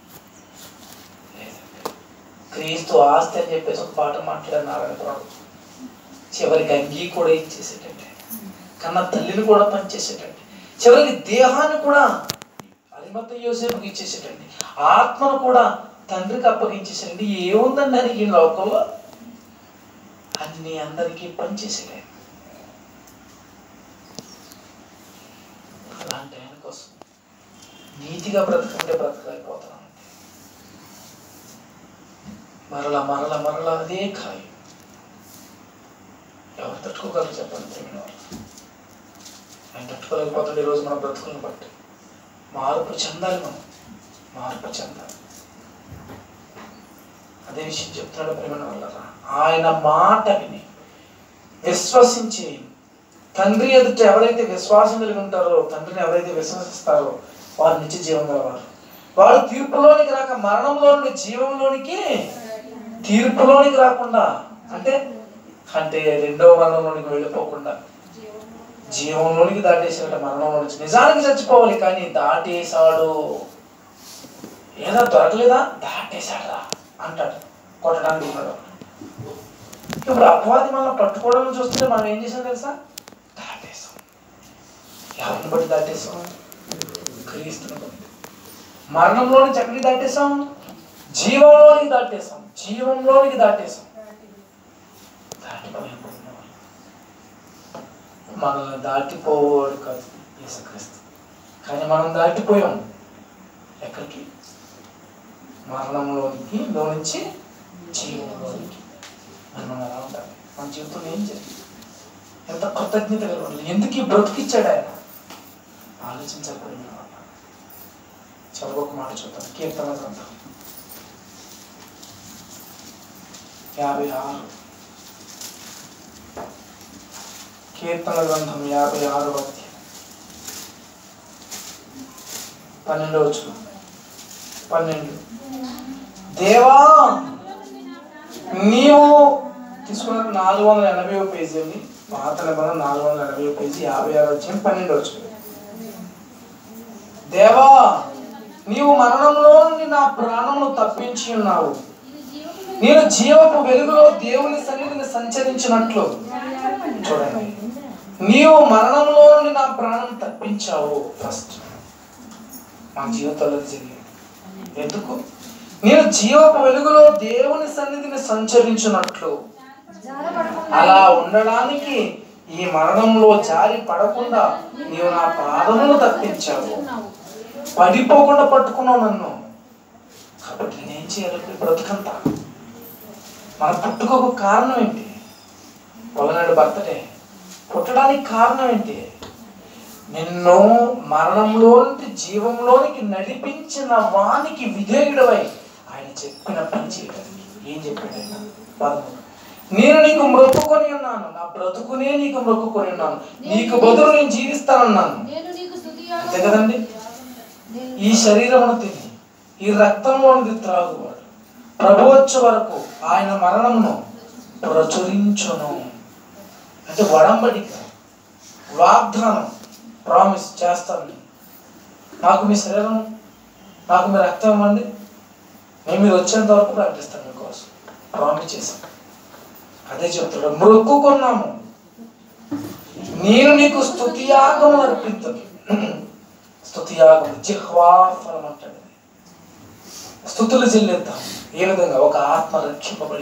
లేదండి. క్రీస్తు ఆస్తి అని చెప్పేసి ఒక పాట మాట్లాడారు నారాయణ ప్రభు చివరికి అంగీ కూడా ఇచ్చేసేటండి కన్నా తల్లిని కూడా పనిచేసేటండి చివరికి దేహాన్ని కూడా అరిమత యోసేపుకి ఇచ్చేసేటండి ఆత్మను కూడా తండ్రికి అప్పగించేసాడండి ఏముందండి అని ఈ లోకంలో అన్ని అందరికీ పనిచేసేటండి అలాంటి ఆయన కోసం నీతిగా బ్రతకంటే బ్రతకలేకపోతున్నాం మరలా మరలా మరలా అదే ఖాయం ఎవరు తట్టుకోగలరు చెప్పండి ప్రేమిన వాళ్ళు ఆయన తట్టుకోలేకపోతుండే ఈరోజు మన బ్రతుకులను బట్టి మార్పు చెందాలి మనం మార్పు చెందాలి అదే విషయం చెప్తున్నాడు ప్రేమిన వాళ్ళరా ఆయన మాట విని విశ్వసించి తండ్రి ఎదుట ఎవరైతే విశ్వాసం కలిగి ఉంటారో తండ్రిని ఎవరైతే విశ్వసిస్తారో వారు నిత్య జీవం గలవారు వారు తీర్పులోనికి రాక మరణంలో నుండి జీవంలోనికి తీర్పులోనికి రాకుండా అంటే అంటే రెండవ మరణంలోనికి వెళ్ళిపోకుండా జీవంలోనికి దాటేసినట్టు మరణంలో నుంచి నిజానికి చచ్చిపోవాలి కానీ దాటేశాడు ఏదో దొరకలేదా దాటేశాడా అంటాడు కొట్టడానికి ఉన్నాడు ఇప్పుడు అపవాది మనం పట్టుకోవడం చూస్తుంటే మనం ఏం చేసాం తెలుసా దాటేసాం ఎవరిని బట్టి దాటేసాం క్రీస్తుని బట్టి మరణంలో నుంచి ఎక్కడికి దాటేసాం జీవంలోనికి దాటేసాం జీవంలోనికి దాటేసాం దాటిపోయాం మనల్ని దాటిపోవాడు కాదు యేసుక్రీస్తు కానీ మనం దాటిపోయాం ఎక్కడికి మరణంలోనికి లో నుంచి జీవంలోనికి మనం అలా ఉండాలి మన జీవితంలో ఏం జరిగింది ఎంత కృతజ్ఞత కలగాలి ఎందుకు ఈ బ్రతికిచ్చాడు ఆయన ఆలోచించాలి ప్రేమ చదువు మాట చూద్దాం కీర్తన గ్రంథం యాభై ఆరు కీర్తన గ్రంథం యాభై ఆరు అధ్యాయం పన్నెండు వచ్చు పన్నెండు దేవా నీవు తీసుకున్న నాలుగు వందల ఎనభై పేజీ అండి పాత నిబంధన నాలుగు వందల ఎనభై పేజీ యాభై ఆరు వచ్చి పన్నెండు వచ్చు దేవా నీవు మరణంలో నుండి నా ప్రాణమును తప్పించి ఉన్నావు నేను జీవపు వెలుగులో దేవుని సన్నిధిని సంచరించినట్లు చూడండి నీవు మరణంలో నుండి నా ప్రాణం తప్పించావు ఫస్ట్ మా జీవితంలో ఇది జరిగింది ఎందుకు నేను జీవపు వెలుగులో దేవుని సన్నిధిని సంచరించినట్లు అలా ఉండడానికి ఈ మరణంలో జారి పడకుండా నీవు నా పాదమును తప్పించావు పడిపోకుండా పట్టుకున్నావు నన్ను కాబట్టి నేనేం చేయాలి ఇప్పుడు బ్రతుకంతా మన పుట్టుకకు కారణం ఏంటి పొలనాడు బర్త్డే పుట్టడానికి కారణం ఏంటి నిన్ను మరణంలో నుండి జీవంలోనికి నడిపించిన వానికి విధేయుడవై ఆయన చెప్పిన పని చేయడానికి ఏం చెప్పాడు ఆయన పదమూడు నేను నీకు మొక్కుకొని ఉన్నాను నా బ్రతుకునే నీకు మొక్కుకొని ఉన్నాను నీకు బదులు నేను జీవిస్తానన్నాను నేను నీకు స్తుతి అంతే కదండి ఈ శరీరమును తిని ఈ రక్తంలోనిది త్రాగువాడు ప్రభు వచ్చే వరకు ఆయన మరణమును ప్రచురించును అంటే వడంబడిక వాగ్దానం ప్రామిస్ చేస్తాను నేను. నాకు మీ శరీరం నాకు మీ రక్తం ఇవ్వండి నేను మీరు వచ్చేంత వరకు ప్రకటిస్తాను మీకోసం ప్రామిస్ చేశాను అదే చెప్తాడు మొక్కుకున్నాము నేను నీకు స్తుతియాగం అర్పిస్తాను స్తుతియాగం జిహ్వా ఫలం అంటాడు ఇది. స్తుతులు చెల్లిద్దాం ఏ విధంగా ఒక ఆత్మ రక్షింపబడి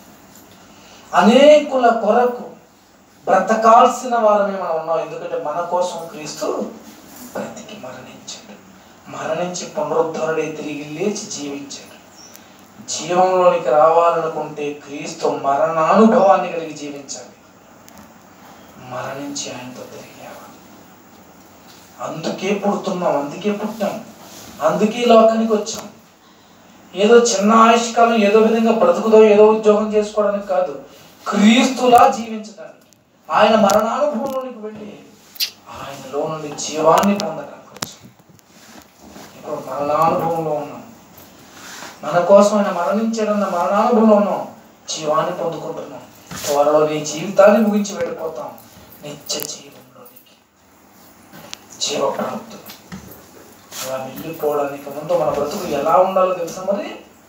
అనేకుల కొరకు బ్రతకాల్సిన వారమే మనం ఉన్నాం ఎందుకంటే మన కోసం క్రీస్తు బ్రతికి మరణించాడు మరణించి పునరుద్ధరుడే తిరిగి లేచి జీవించాడు జీవంలోనికి రావాలనుకుంటే క్రీస్తు మరణానుభవాన్ని కలిగి జీవించాలి మరణించి ఆయనతో తిరిగి లేవాలి అందుకే పుడుతున్నాం అందుకే పుట్టాం అందుకే ఈ లోకానికి వచ్చాం ఏదో చిన్న ఆయుష్కాలం ఏదో విధంగా బ్రతుకుదో ఏదో ఉద్యోగం చేసుకోవడానికి కాదు క్రీస్తులా జీవించడానికి ఆయన మరణానుభవంలోనికి వెళ్ళి ఆయనలో నుండి జీవాన్ని పొందడానికి వచ్చాం ఇప్పుడు మరణానుభవంలో ఉన్నాం మన కోసం ఆయన మరణించాడన్న మరణానుభవంలో ఉన్నాం జీవాన్ని పొందుకుంటున్నాం త్వరలో నీ జీవితాన్ని ముగించి వెళ్ళిపోతాం నిత్య జీవంలోనికి జీవప్రాప్తులు అలా వెళ్ళిపోవడానికి ముందు మన బ్రతుకు ఎలా ఉండాలో తెలుసా మరి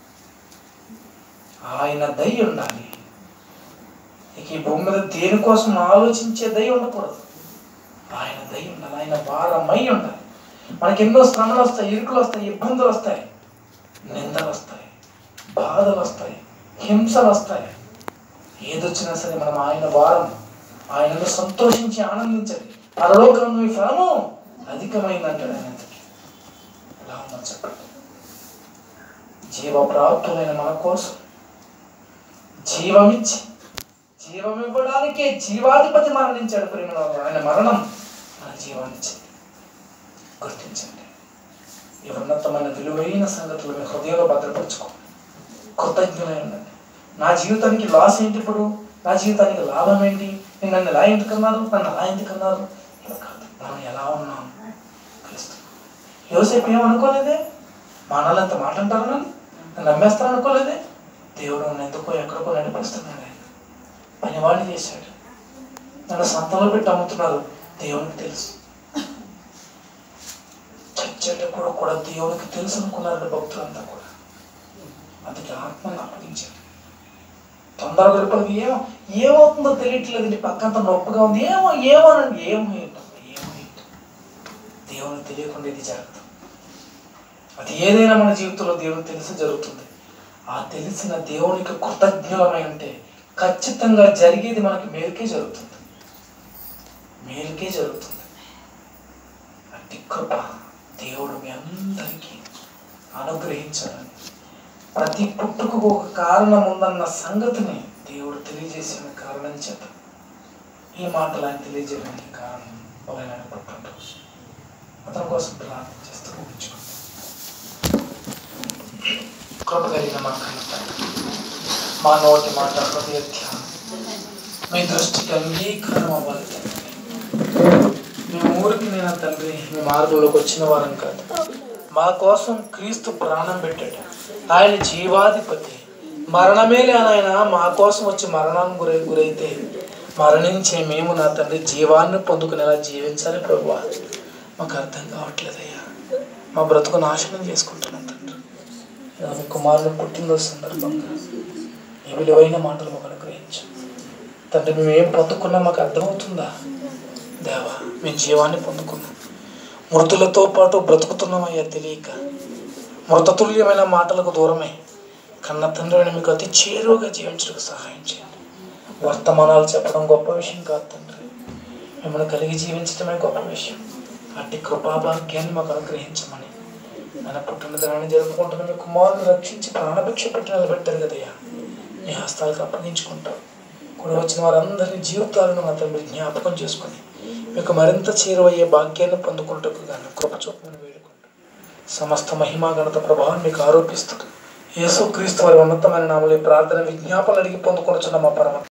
ఆయన దయ ఉండాలి ఇక ఈ భూమి మీద దేనికోసం ఆలోచించే దయ ఉండకూడదు ఆయన దయ ఉండాలి ఆయన భారమై ఉండాలి మనకి ఎన్నో శ్రమలు వస్తాయి ఇరుకులు వస్తాయి ఇబ్బందులు వస్తాయి నిందలు వస్తాయి బాధలు వస్తాయి హింసలు వస్తాయి ఏదొచ్చినా సరే మనం ఆయన వారం ఆయనలో సంతోషించి ఆనందించాలి పరలోకంలో మీ ఫలము అధికమైందంటాడు ఆయన ఎలా ఉందని చెప్పండి జీవప్రాప్తులైన మన కోసం జీవమిచ్చి జీవం ఇవ్వడానికే జీవాధిపతి మరణించాడు ప్రేమ ఆయన మరణం మన జీవాన్నిచ్చింది గుర్తించండి ఈ ఉన్నతమైన విలువైన సంగతులు మీ హృదయంలో భద్రపరచుకోండి కృతజ్ఞులై ఉండండి నా జీవితానికి లాస్ ఏంటి ఇప్పుడు నా జీవితానికి లాభం ఏంటి నేను నన్ను ఎలా ఎందుకన్నారు నన్ను అలా ఎందుకన్నారు ఇలా కాదు మనం ఎలా ఉన్నాం క్రీస్తు యోసేపు ఏమనుకోలేదే మానాలు అంత మాట అంటారు నన్ను నన్ను నమ్మేస్తాను అనుకోలేదే దేవుడు నన్ను ఎందుకో ఎక్కడికో నడిపిస్తున్నాడు ఆయన పనివాడిని చేశాడు నన్ను సంతంలో పెట్టి అమ్ముతున్నారు దేవునికి తెలుసు చచ్చేటప్పుడు కూడా దేవునికి తెలుసు అనుకున్నారు భక్తులంతా కూడా అందుకే ఆత్మని అప్పగించారు తొందరగా వెళ్ళిపోయింది ఏమో ఏమవుతుందో తెలియట్లేదు నీ పక్కంత నొప్పిగా ఉంది ఏమో ఏమోనండి ఏమో ఏంటో ఏమో ఏంటో దేవునికి తెలియకుండా ఇది జరగదు అది ఏదైనా మన జీవితంలో దేవునికి తెలిసి జరుగుతుంది ఆ తెలిసిన దేవునికి కృతజ్ఞులమై ఉంటే ఖచ్చితంగా జరిగేది మనకి మేలుకే జరుగుతుంది మేలుకే జరుగుతుంది అట్టి కృప దేవుడు మీ అందరికీ అనుగ్రహించాలని ప్రతి పుట్టుకు ఒక కారణం ఉందన్న సంగతిని దేవుడు తెలియజేసిన కారణం చేత ఈ మాటలు ఆయన తెలియజేయడానికి కారణం ఎవరైనా పుట్టినరోజు అతని కోసం ప్రార్థన చేస్తూ ఊహించుకోండి కృప కలిగిన మా కన్న తండ్రి, మా నోటి మాట హృదయ ధ్యానం మీ దృష్టికి అంగీకారం అవ్వాలి తండ్రి మీ ఊరికి నేను తండ్రి మీ మార్గంలోకి వచ్చిన వారం కాదు మా కోసం క్రీస్తు ప్రాణం పెట్టాడు ఆయన జీవాధిపతి మరణమే లేని ఆయన మా కోసం వచ్చి మరణానికి గురై గురైతే మరణించే మేము నా తండ్రి జీవాన్ని పొందుకునేలా జీవించాలి ప్రభు మాకు అర్థం కావట్లేదయ్యా మా బ్రతుకు నాశనం చేసుకుంటున్నాం తండ్రి ఇలా మీ కుమారుని పుట్టినరోజు సందర్భంగా ఈ విలువైన మాటలు మాకు అనుగ్రహించు తండ్రి మేము ఏం పొందుకున్నా మాకు అర్థమవుతుందా దేవా మేము జీవాన్ని పొందుకున్నాం మృతులతో పాటు బ్రతుకుతున్నామయ్యా తెలియక మృతతుల్యమైన మాటలకు దూరమే కన్న తండ్రిని మీకు అతి చేరువుగా జీవించడానికి సహాయం చేయండి వర్తమానాలు చెప్పడం గొప్ప విషయం కాదు తండ్రి మిమ్మల్ని కలిగి జీవించడమే గొప్ప విషయం అట్టి కృపాభాగ్యాన్ని మాకు అనుగ్రహించమని మన పుట్టినదినాన్ని జరుపుకుంటున్న మీ కుమారుని రక్షించి ప్రాణభిక్ష పెట్టి నిలబెట్టారు కదయ్యా మీ హస్తాలకు అప్పగించుకుంటాం కూడా వచ్చిన వారందరి జీవితాలను మా తండ్రి జ్ఞాపకం చేసుకొని మీకు మరింత చేరువయ్యే భాగ్యాన్ని పొందుకుంటకు గాను కృప చూపమని వేడుకుంటాం సమస్త మహిమా ఘనత ప్రభావం మీకు ఆరోపిస్తూ యేసుక్రీస్తు వారి ఉన్నతమైన నామలు ఈ ప్రార్థన విజ్ఞాపనలు అడిగి పొందుకొనుచున్న మా పరమ